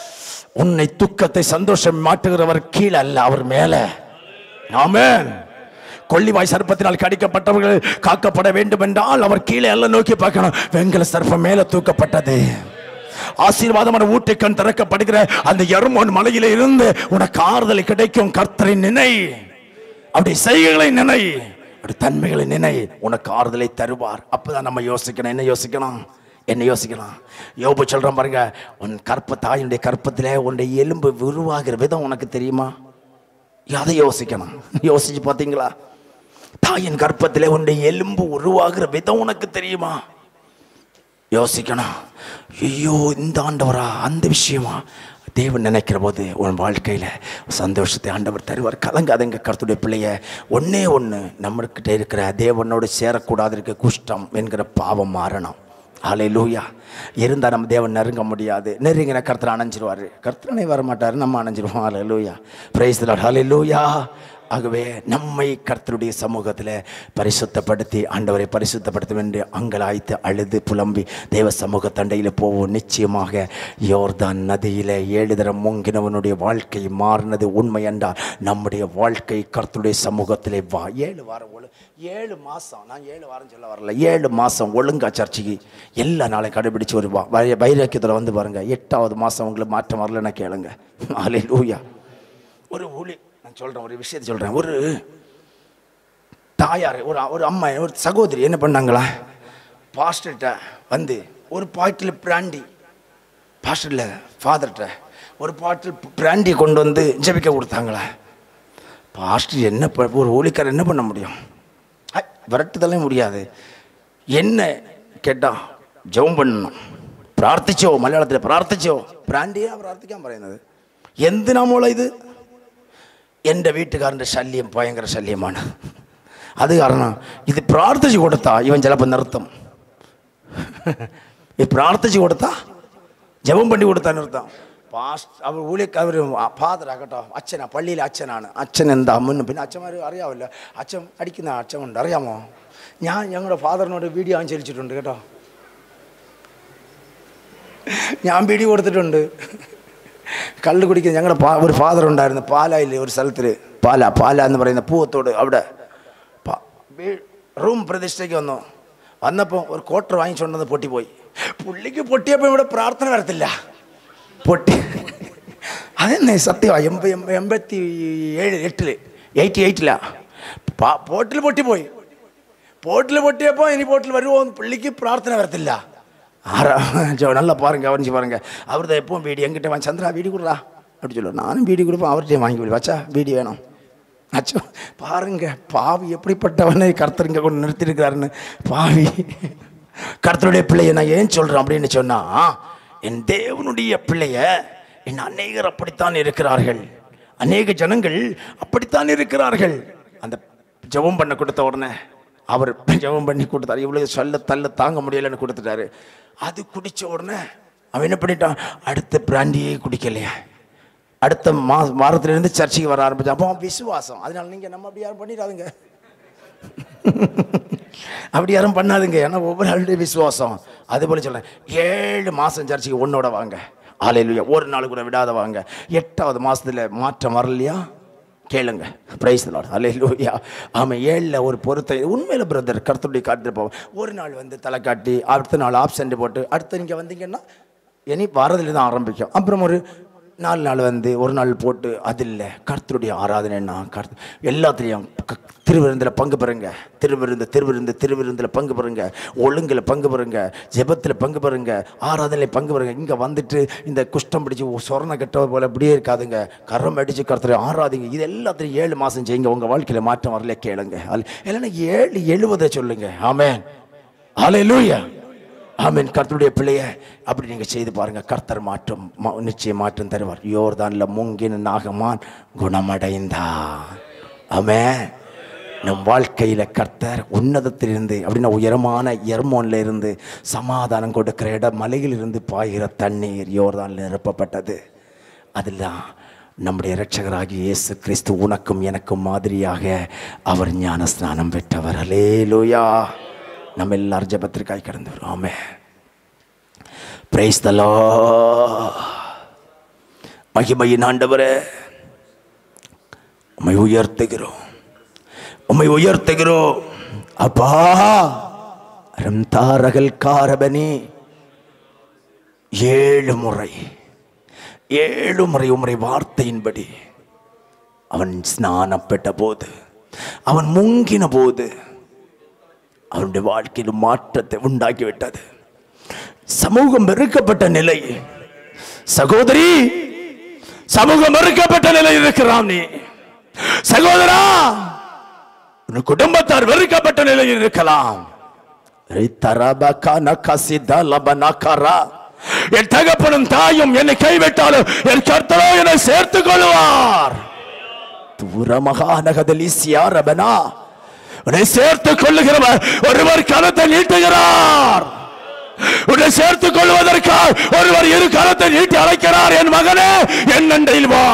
உன்னை துக்கத்தை சந்தோஷம் மாற்றுகிறவர் கீழே அல்ல அவர் மேல ஆமென் கொள்ளிவாய் சர்ப்பத்தினால் கடிக்கப்பட்டவர்கள் காக்கப்பட வேண்டும் என்றால் அவர் கீழே அல்ல நோக்கி பார்க்கணும் வெங்கல சர்ப்பம் மேல தூக்கப்பட்டது ஆசீர்வாதமான ஊட்டைக்கண் திறக்கப்படுகிற அந்த எருமோன் மலையில இருந்து உனக்கு ஆறுதல் கிடைக்கும் கர்த்தரை நினை அப்படி செய்கைகளை நினை அப்படி தன்மைகளை நினை உனக்கு ஆறுதலை தருவார் அப்பதான் நம்ம யோசிக்கணும் என்ன யோசிக்கணும் என்ன யோசிக்கலாம் யோபு சொல்றேன் பாருங்க உன் கற்ப தாயினுடைய கற்பத்திலே உன்னுடைய எலும்பு உருவாகிற விதம் உனக்கு தெரியுமா அதை யோசிக்கணும் யோசிச்சு பார்த்தீங்களா தாயின் கர்ப்பத்திலே உன்னுடைய எலும்பு உருவாகிற விதம் உனக்கு தெரியுமா யோசிக்கணும் ஐயோ இந்த ஆண்டவரா அந்த விஷயமா தேவன் நினைக்கிற போது உன் வாழ்க்கையில சந்தோஷத்தை ஆண்டவர் தருவார் கலங்காதங்க கருத்துடைய பிள்ளைய ஒண்ணே ஒன்று நம்மக்கிட்ட இருக்கிற தேவனோடு சேரக்கூடாது இருக்க குஷ்டம் என்கிற பாவம் மாறணும் ஆலை லூயா இருந்தால் நம்ம தேவன் நெருங்க முடியாது நெருங்கின கர்த்தர் அணைஞ்சிருவார் கர்த்தரனை வர மாட்டார் நம்ம அணைஞ்சிருவோம் ஆலை லூயா பிரைஸ் ஹாலே லூயா ஆகவே நம்மை கர்த்தருடைய சமூகத்தில் பரிசுத்தப்படுத்தி ஆண்டவரை பரிசுத்தப்படுத்தும் என்று அங்கலாய்த்து அழுது புலம்பி தேவ சமூக தண்டையில் போவோம் நிச்சயமாக யோர்தான் நதியில் ஏழு தரம் மூங்கினவனுடைய வாழ்க்கை மாறினது உண்மை என்றால் நம்முடைய வாழ்க்கை கர்த்தருடைய சமூகத்திலே வா ஏழு வாரம் ஒழு ஏழு மாதம் நான் ஏழு வாரம் சொல்ல வரல ஏழு மாதம் ஒழுங்கா சர்ச்சைக்கு எல்லா நாளையும் கடைபிடிச்சு ஒரு வா- வை- வைராக்கியத்தில் வந்து பாருங்க எட்டாவது மாதம் உங்களுக்கு மாற்றம் வரலன்னா கேளுங்க ஆலே லூயா ஒரு ஊழி நான் சொல்கிறேன் ஒரு விஷயத்தை சொல்கிறேன் ஒரு தாயார் ஒரு ஒரு அம்மா ஒரு சகோதரி என்ன பண்ணாங்களா பாஸ்டர்கிட்ட வந்து ஒரு பாட்டில் பிராண்டி பாஸ்டரில் ஃபாதர்கிட்ட ஒரு பாட்டில் பிராண்டி கொண்டு வந்து ஜெபிக்க கொடுத்தாங்களா பாஸ்டர் என்ன ப- ஒரு ஊழிக்காரர் என்ன பண்ண முடியும் ஐ, விரட்டுதலே முடியாது என்ன കേട്ടാ ജപം പണ്ണണം പ്രാർത്ഥിച്ചോ മലയാളത്തിൽ പ്രാർത്ഥിച്ചോ പ്രാൻഡിയാ പ്രാർത്ഥിക്കാൻ പറയുന്നത് എന്തിനാ മോളെ ഇത് എൻ്റെ വീട്ടുകാരൻ്റെ ശല്യം ഭയങ്കര ശല്യമാണ് അത് കാരണം ഇത് പ്രാർത്ഥിച്ചു കൊടുത്താ ഇവൻ ചിലപ്പോൾ നിർത്തും ഈ പ്രാർത്ഥിച്ചു കൊടുത്താ ജപം പണി കൊടുത്താൽ നിർത്താം പാസ്റ്റ് അവർ ഊഴിക്ക അവർ ഫാദറാ കേട്ടോ അച്ഛനാ പള്ളിയിലെ അച്ഛനാണ് അച്ഛൻ എന്താ മുന്നും പിന്നെ അച്ഛന്മാർ അറിയാമല്ലോ അച്ഛൻ അടിക്കുന്ന അച്ഛനുണ്ട് അറിയാമോ ഞാൻ ഞങ്ങളുടെ ഫാദറിനോട് വീഡിയോ അനുസരിച്ചിട്ടുണ്ട് കേട്ടോ ഞാൻ വീഡിയോ കൊടുത്തിട്ടുണ്ട് കള്ള് കുടിക്കുന്ന ഞങ്ങളുടെ പാ ഒരു ഫാദർ ഉണ്ടായിരുന്നു പാലായിൽ ഒരു സ്ഥലത്തിൽ പാല പാല എന്ന് പറയുന്ന പൂവത്തോട് അവിടെ പ- വീ- റൂം പ്രതിഷ്ഠയ്ക്ക് വന്നു വന്നപ്പോൾ ഒരു ക്വാർട്ടർ വാങ്ങിച്ചുകൊണ്ടെന്ന് പൊട്ടിപ്പോയി പുള്ളിക്ക് പൊട്ടിയപ്പോൾ ഇവിടെ പ്രാർത്ഥന വരത്തില്ല പൊട്ടി അതെന്നെ സത്യമാണ് എൺപ എൺപ- എൺപത്തി ഏഴ് എട്ടില് എയ്റ്റി എയ്റ്റിലാ പോട്ടിൽ പൊട്ടിപ്പോയി போட்டில் பொட்டியப்போ இனி போட்டில் வருவோம் பிள்ளைக்கு பிரார்த்தனை வரத்தில்ல ஆறா ஜோ நல்லா பாருங்க கவனிச்சு பாருங்க அவர் தான் எப்பவும் வீடு எங்கிட்ட வாங்க சந்திரா வீடு கொடுறா அப்படி சொல்லுவார் நானும் வீடு கொடுப்பேன் அவர்கிட்டயும் வாங்கி விடு வச்சா வீடு வேணும் அச்சோ பாருங்க பாவி எப்படிப்பட்டவனை கர்த்தருங்க கொண்டு நிறுத்திருக்கிறாருன்னு பாவி கர்த்தருடைய பிள்ளையை நான் ஏன் சொல்கிறேன் அப்படின்னு சொன்னா என் தேவனுடைய பிள்ளைய என் அநேகர் அப்படித்தான் இருக்கிறார்கள் அநேக ஜனங்கள் அப்படித்தான் இருக்கிறார்கள் அந்த ஜெபம் பண்ண கொடுத்த உடனே அவர் ஜெபம் பண்ணி கொடுத்தாரு இவ்வளவு சொல்ல தள்ள தாங்க முடியலன்னு கொடுத்துட்டாரு அது குடிச்ச உடனே அவன் என்ன பண்ணிட்டான் அடுத்த பிராண்டியே குடிக்கலையா அடுத்த மா வாரத்திலிருந்து சர்ச்சைக்கு வர ஆரம்பிச்சான் அப்போ அவன் விசுவாசம் அதனால நீங்கள் நம்ம அப்படி யாரும் பண்ணிடாதுங்க அப்படி யாரும் பண்ணாதுங்க ஏன்னா ஒவ்வொரு ஆளுடைய விசுவாசம் அது போல சொல்றேன் ஏழு மாதம் சர்ச்சைக்கு ஒன்னோட வாங்க ஆலையிலுயா ஒரு நாள் கூட விடாத வாங்க எட்டாவது மாசத்துல மாற்றம் வரலையா கேளுங்க பிரைஸ் லார்ட் அல்லேலூயா ஆமாம் ஏழில் ஒரு பொருத்த உண்மையில பிரதர் கருத்துடைய காட்டு போவோம் ஒரு நாள் வந்து தலை காட்டி அடுத்த நாள் ஆப்சண்ட் போட்டு அடுத்து நீங்கள் வந்தீங்கன்னா இனி வாரத்தில் தான் ஆரம்பிக்கும் அப்புறம் ஒரு நாலு நாள் வந்து ஒரு நாள் போட்டு அது இல்லை கர்த்தருடைய ஆராதனைன்னா கர்த்த எல்லாத்துலேயும் க- திருவிருந்தில் பங்கு பெறுங்க திருவிருந்து திருவிருந்து திருவிருந்தில் பங்கு பெறுங்க ஒழுங்கில் பங்கு பெறுங்க ஜெபத்தில் பங்கு பெறுங்க ஆராதனையில் பங்கு பெறுங்க இங்கே வந்துட்டு இந்த குஷ்டம் பிடிச்சி சொரண கெட்ட போல அப்படியே இருக்காதுங்க கரம் அடித்து கர்த்தரை ஆராதிங்க இது எல்லாத்தையும் ஏழு மாதம் செய்யுங்க உங்கள் வாழ்க்கையில் மாற்றம் வரல கேளுங்க அது இல்லைன்னா ஏழு எழுவதை சொல்லுங்க ஆமென் ஹalleluya ஆமென் கர்த்தருடைய பிள்ளைய அப்படி நீங்கள் செய்து பாருங்க கர்த்தர் மாற்றம் ம- நிச்சயம் மாற்றம் தருவார் யோர்தான்ல முங்கின நாகமான் குணமடைந்தான் ஆமென் நம் வாழ்க்கையில கர்த்தர் உன்னதத்திலிருந்து அப்படின்னா உயரமான எர்மோன்ல இருந்து சமாதானம் கொடுக்கிற இடம் மலையிலிருந்து பாய்கிற தண்ணீர் யோர்தான்ல நிரப்பப்பட்டது அதெல்லாம் நம்முடைய இரட்சகராகிய இயேசு கிறிஸ்து உனக்கும் எனக்கும் மாதிரியாக அவர் ஞான ஸ்நானம் பெற்றவர் அலேலூயா நம்ம எல்லாரும் ஜெபத்திற்காய் கடந்து வரோமே பிரைஸ் தலோ மகிமையின் ஆண்டவரே உம்மை உயர்த்துகிறோம் உம்மை உயர்த்துகிறோம் அப்பா ரம் தாரகல் காரபனே ஏழு முறை ஏழு முறை உம்முடைய வார்த்தையின்படி அவன் ஸ்நானப்பட்ட போது அவன் முங்கின போது அவனுடைய வாழ்க்கையில் மாற்றத்தை உண்டாக்கிவிட்டது சமூகம் வெறுக்கப்பட்ட நிலை சகோதரி சமூகம் வெறுக்கப்பட்ட நிலையில் இருக்கிறான் நீ சகோதரா உன் குடும்பத்தார் வெறுக்கப்பட்ட நிலையில் இருக்கலாம் என் தகப்பனும் தாயும் என்னை கைவிட்டாலும் என் கர்த்தரோ என்னை சேர்த்துக் கொள்வார் தூர மகாநகதலிசியாரபனா உன்னை சேர்த்துக் கொள்ளுகிறவர் ஒருவர் கரத்தை நீட்டுகிறார் உன்னை சேர்த்துக் கொள்வதற்காக ஒருவர் இரு கரத்தை நீட்டி அழைக்கிறார் என் மகனே என் நன்றில் வா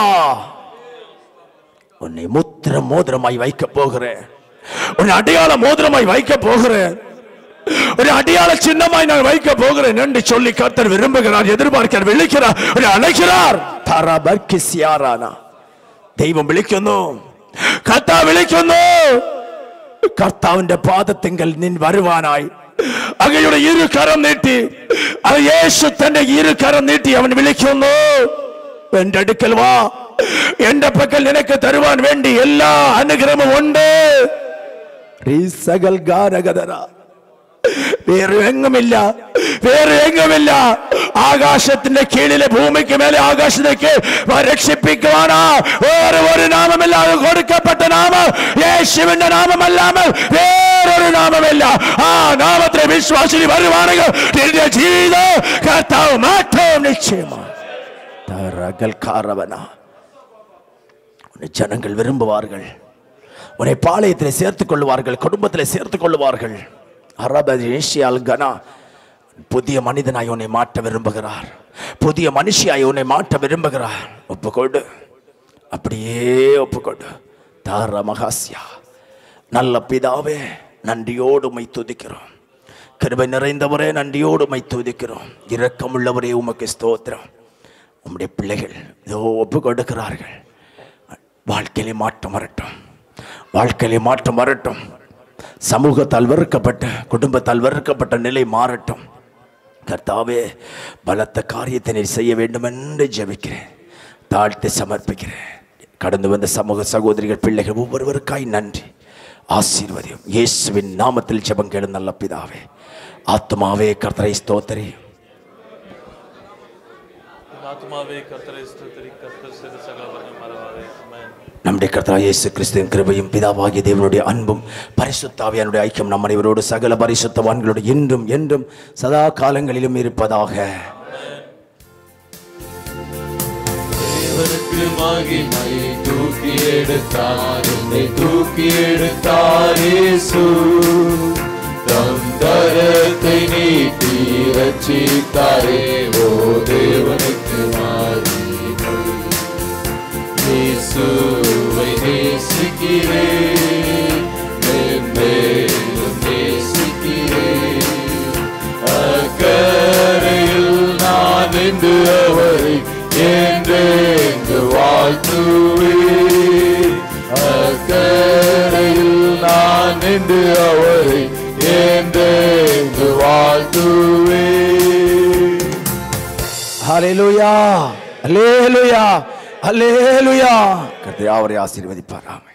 உன்னை முத்திர மோதிரமாய் வைக்க போகிறேன் உன்னை அடையாள மோதிரமாய் வைக்க போகிறேன் ஒரு அடையாள சின்னமாய் நான் வைக்க போகிறேன் என்று சொல்லி கர்த்தர் விரும்புகிறார் எதிர்பார்க்கிறார் விழிக்கிறார் உன்னை அழைக்கிறார் തറബർക്കിസ്യാറാന. ദൈവം വിളിക്കുന്നു കർത്താവ് വിളിക്കുന്നു കർത്താവിന്റെ പാദത്തിങ്കൽ നിൻ വരുവാനായി അങ്ങയുടെ ഇരു കരം നീട്ടി അത് യേശു തന്റെ ഇരു കരം നീട്ടി അവൻ വിളിക്കുന്നു എന്റെ അടുക്കൽ വാ എന്റെ പക്കൽ നിനക്ക് തരുവാൻ വേണ്ടി എല്ലാ അനുഗ്രഹവും ഉണ്ട് റീസകൽ ഗാനഗതര വേറെ എങ്ങുമില്ല വേറെ എങ്ങുമില്ല ആകാശത്തിന്റെ കീഴിലെ ഭൂമിക്ക് മേലെ ആകാശത്തേക്ക് രക്ഷിപ്പിക്കുവാനാ വേറെ ഒരു നാമമില്ലാതെ കൊടുക്കപ്പെട്ട നാമം യേശുവിന്റെ നാമമല്ലാமல் വേറൊരു നാമമില്ല ആ നാമത്തിലെ വിശ്വാസിനി വരുവാണെങ്കിൽ നിന്റെ ജീവിതം കർത്താവ് മാറ്റവും നിശ്ചയമാണ് തറകൽക്കാരവനാ உன்னை ஜனங்கள் விரும்புவார்கள் உன்னை பாளையத்தில் சேர்த்துக் கொள்வார்கள் குடும்பத்தில் சேர்த்துக் கொள்வார்கள் அரபேஷியால் கனா புதிய மனிதனாய் உன்னை மாற்ற விரும்புகிறார் புதிய மனுஷியாய் உன்னை மாற்ற விரும்புகிறார் ஒப்புக்கொடு அப்படியே ஒப்புக்கொடு தார மகாசியா நல்ல பிதாவே நன்றியோடு உம்மை துதிக்கிறோம் கிருபை நிறைந்தவரே நன்றியோடு உம்மை துதிக்கிறோம் இரக்கமுள்ளவரே உமக்கு ஸ்தோத்திரம் உம்முடைய பிள்ளைகள் இதோ ஒப்பு கொடுக்கிறார்கள் வாழ்க்கையிலே மாற்றம் வரட்டும் வாழ்க்கையிலே மாற்றம் வரட்டும் சமூகத்தால் வெறுக்கப்பட்ட குடும்பத்தால் வெறுக்கப்பட்ட நிலை மாறட்டும் கர்த்தாவே பலத்த காரியத்தை நீர் செய்ய வேண்டும் என்று ஜெபிக்கிறேன் தாழ்த்தி சமர்ப்பிக்கிறேன் கடந்து வந்த சமூக சகோதரிகள் பிள்ளைகள் ஒவ்வொருவருக்காய் நன்றி ஆசீர்வதியும் இயேசுவின் நாமத்தில் ஜெபம் கேளு நல்ல பிதாவே ஆத்மாவே கர்த்தரை ஸ்தோத்திரி ஆத்மாவே கர்த்தரை ஸ்தோத்திரி கர்த்தர் செய்த சகல வர்ணம் மறவாதே ஆமென் நம்முடைய கர்த்தரா இயேசு கிறிஸ்துவின் கிருபையும் பிதாவாகிய தேவனுடைய அன்பும் பரிசுத்தாவியானுடைய ஐக்கியம் நம் அனைவரோடு சகல பரிசுத்தவான்களோடு இன்றும் என்றும் சதா காலங்களிலும் இருப்பதாக தேவனுக்கு மகிமையை தூக்கி எடுத்தார் என்னை தூக்கி எடுத்தார் இயேசு தம் கரத்தை நீட்டி ரட்சித்தாரே ஓ தேவனுக்கு மகிமை இயேசுவை நேசிக்கிறேன் மென்மேலும் நேசிக்கிறேன் அக்கரையில் நான் என்று அவரை என்றென்று வாழ்த்துவேன் அக்கரையில் நான் என்று அவரை என்றென்று வாழ்த்துவேன் ஹalleluya ஹalleluya ஹalleluya கர்த்தர் அவரை ஆசீர்வதிப்பார் ஆமென்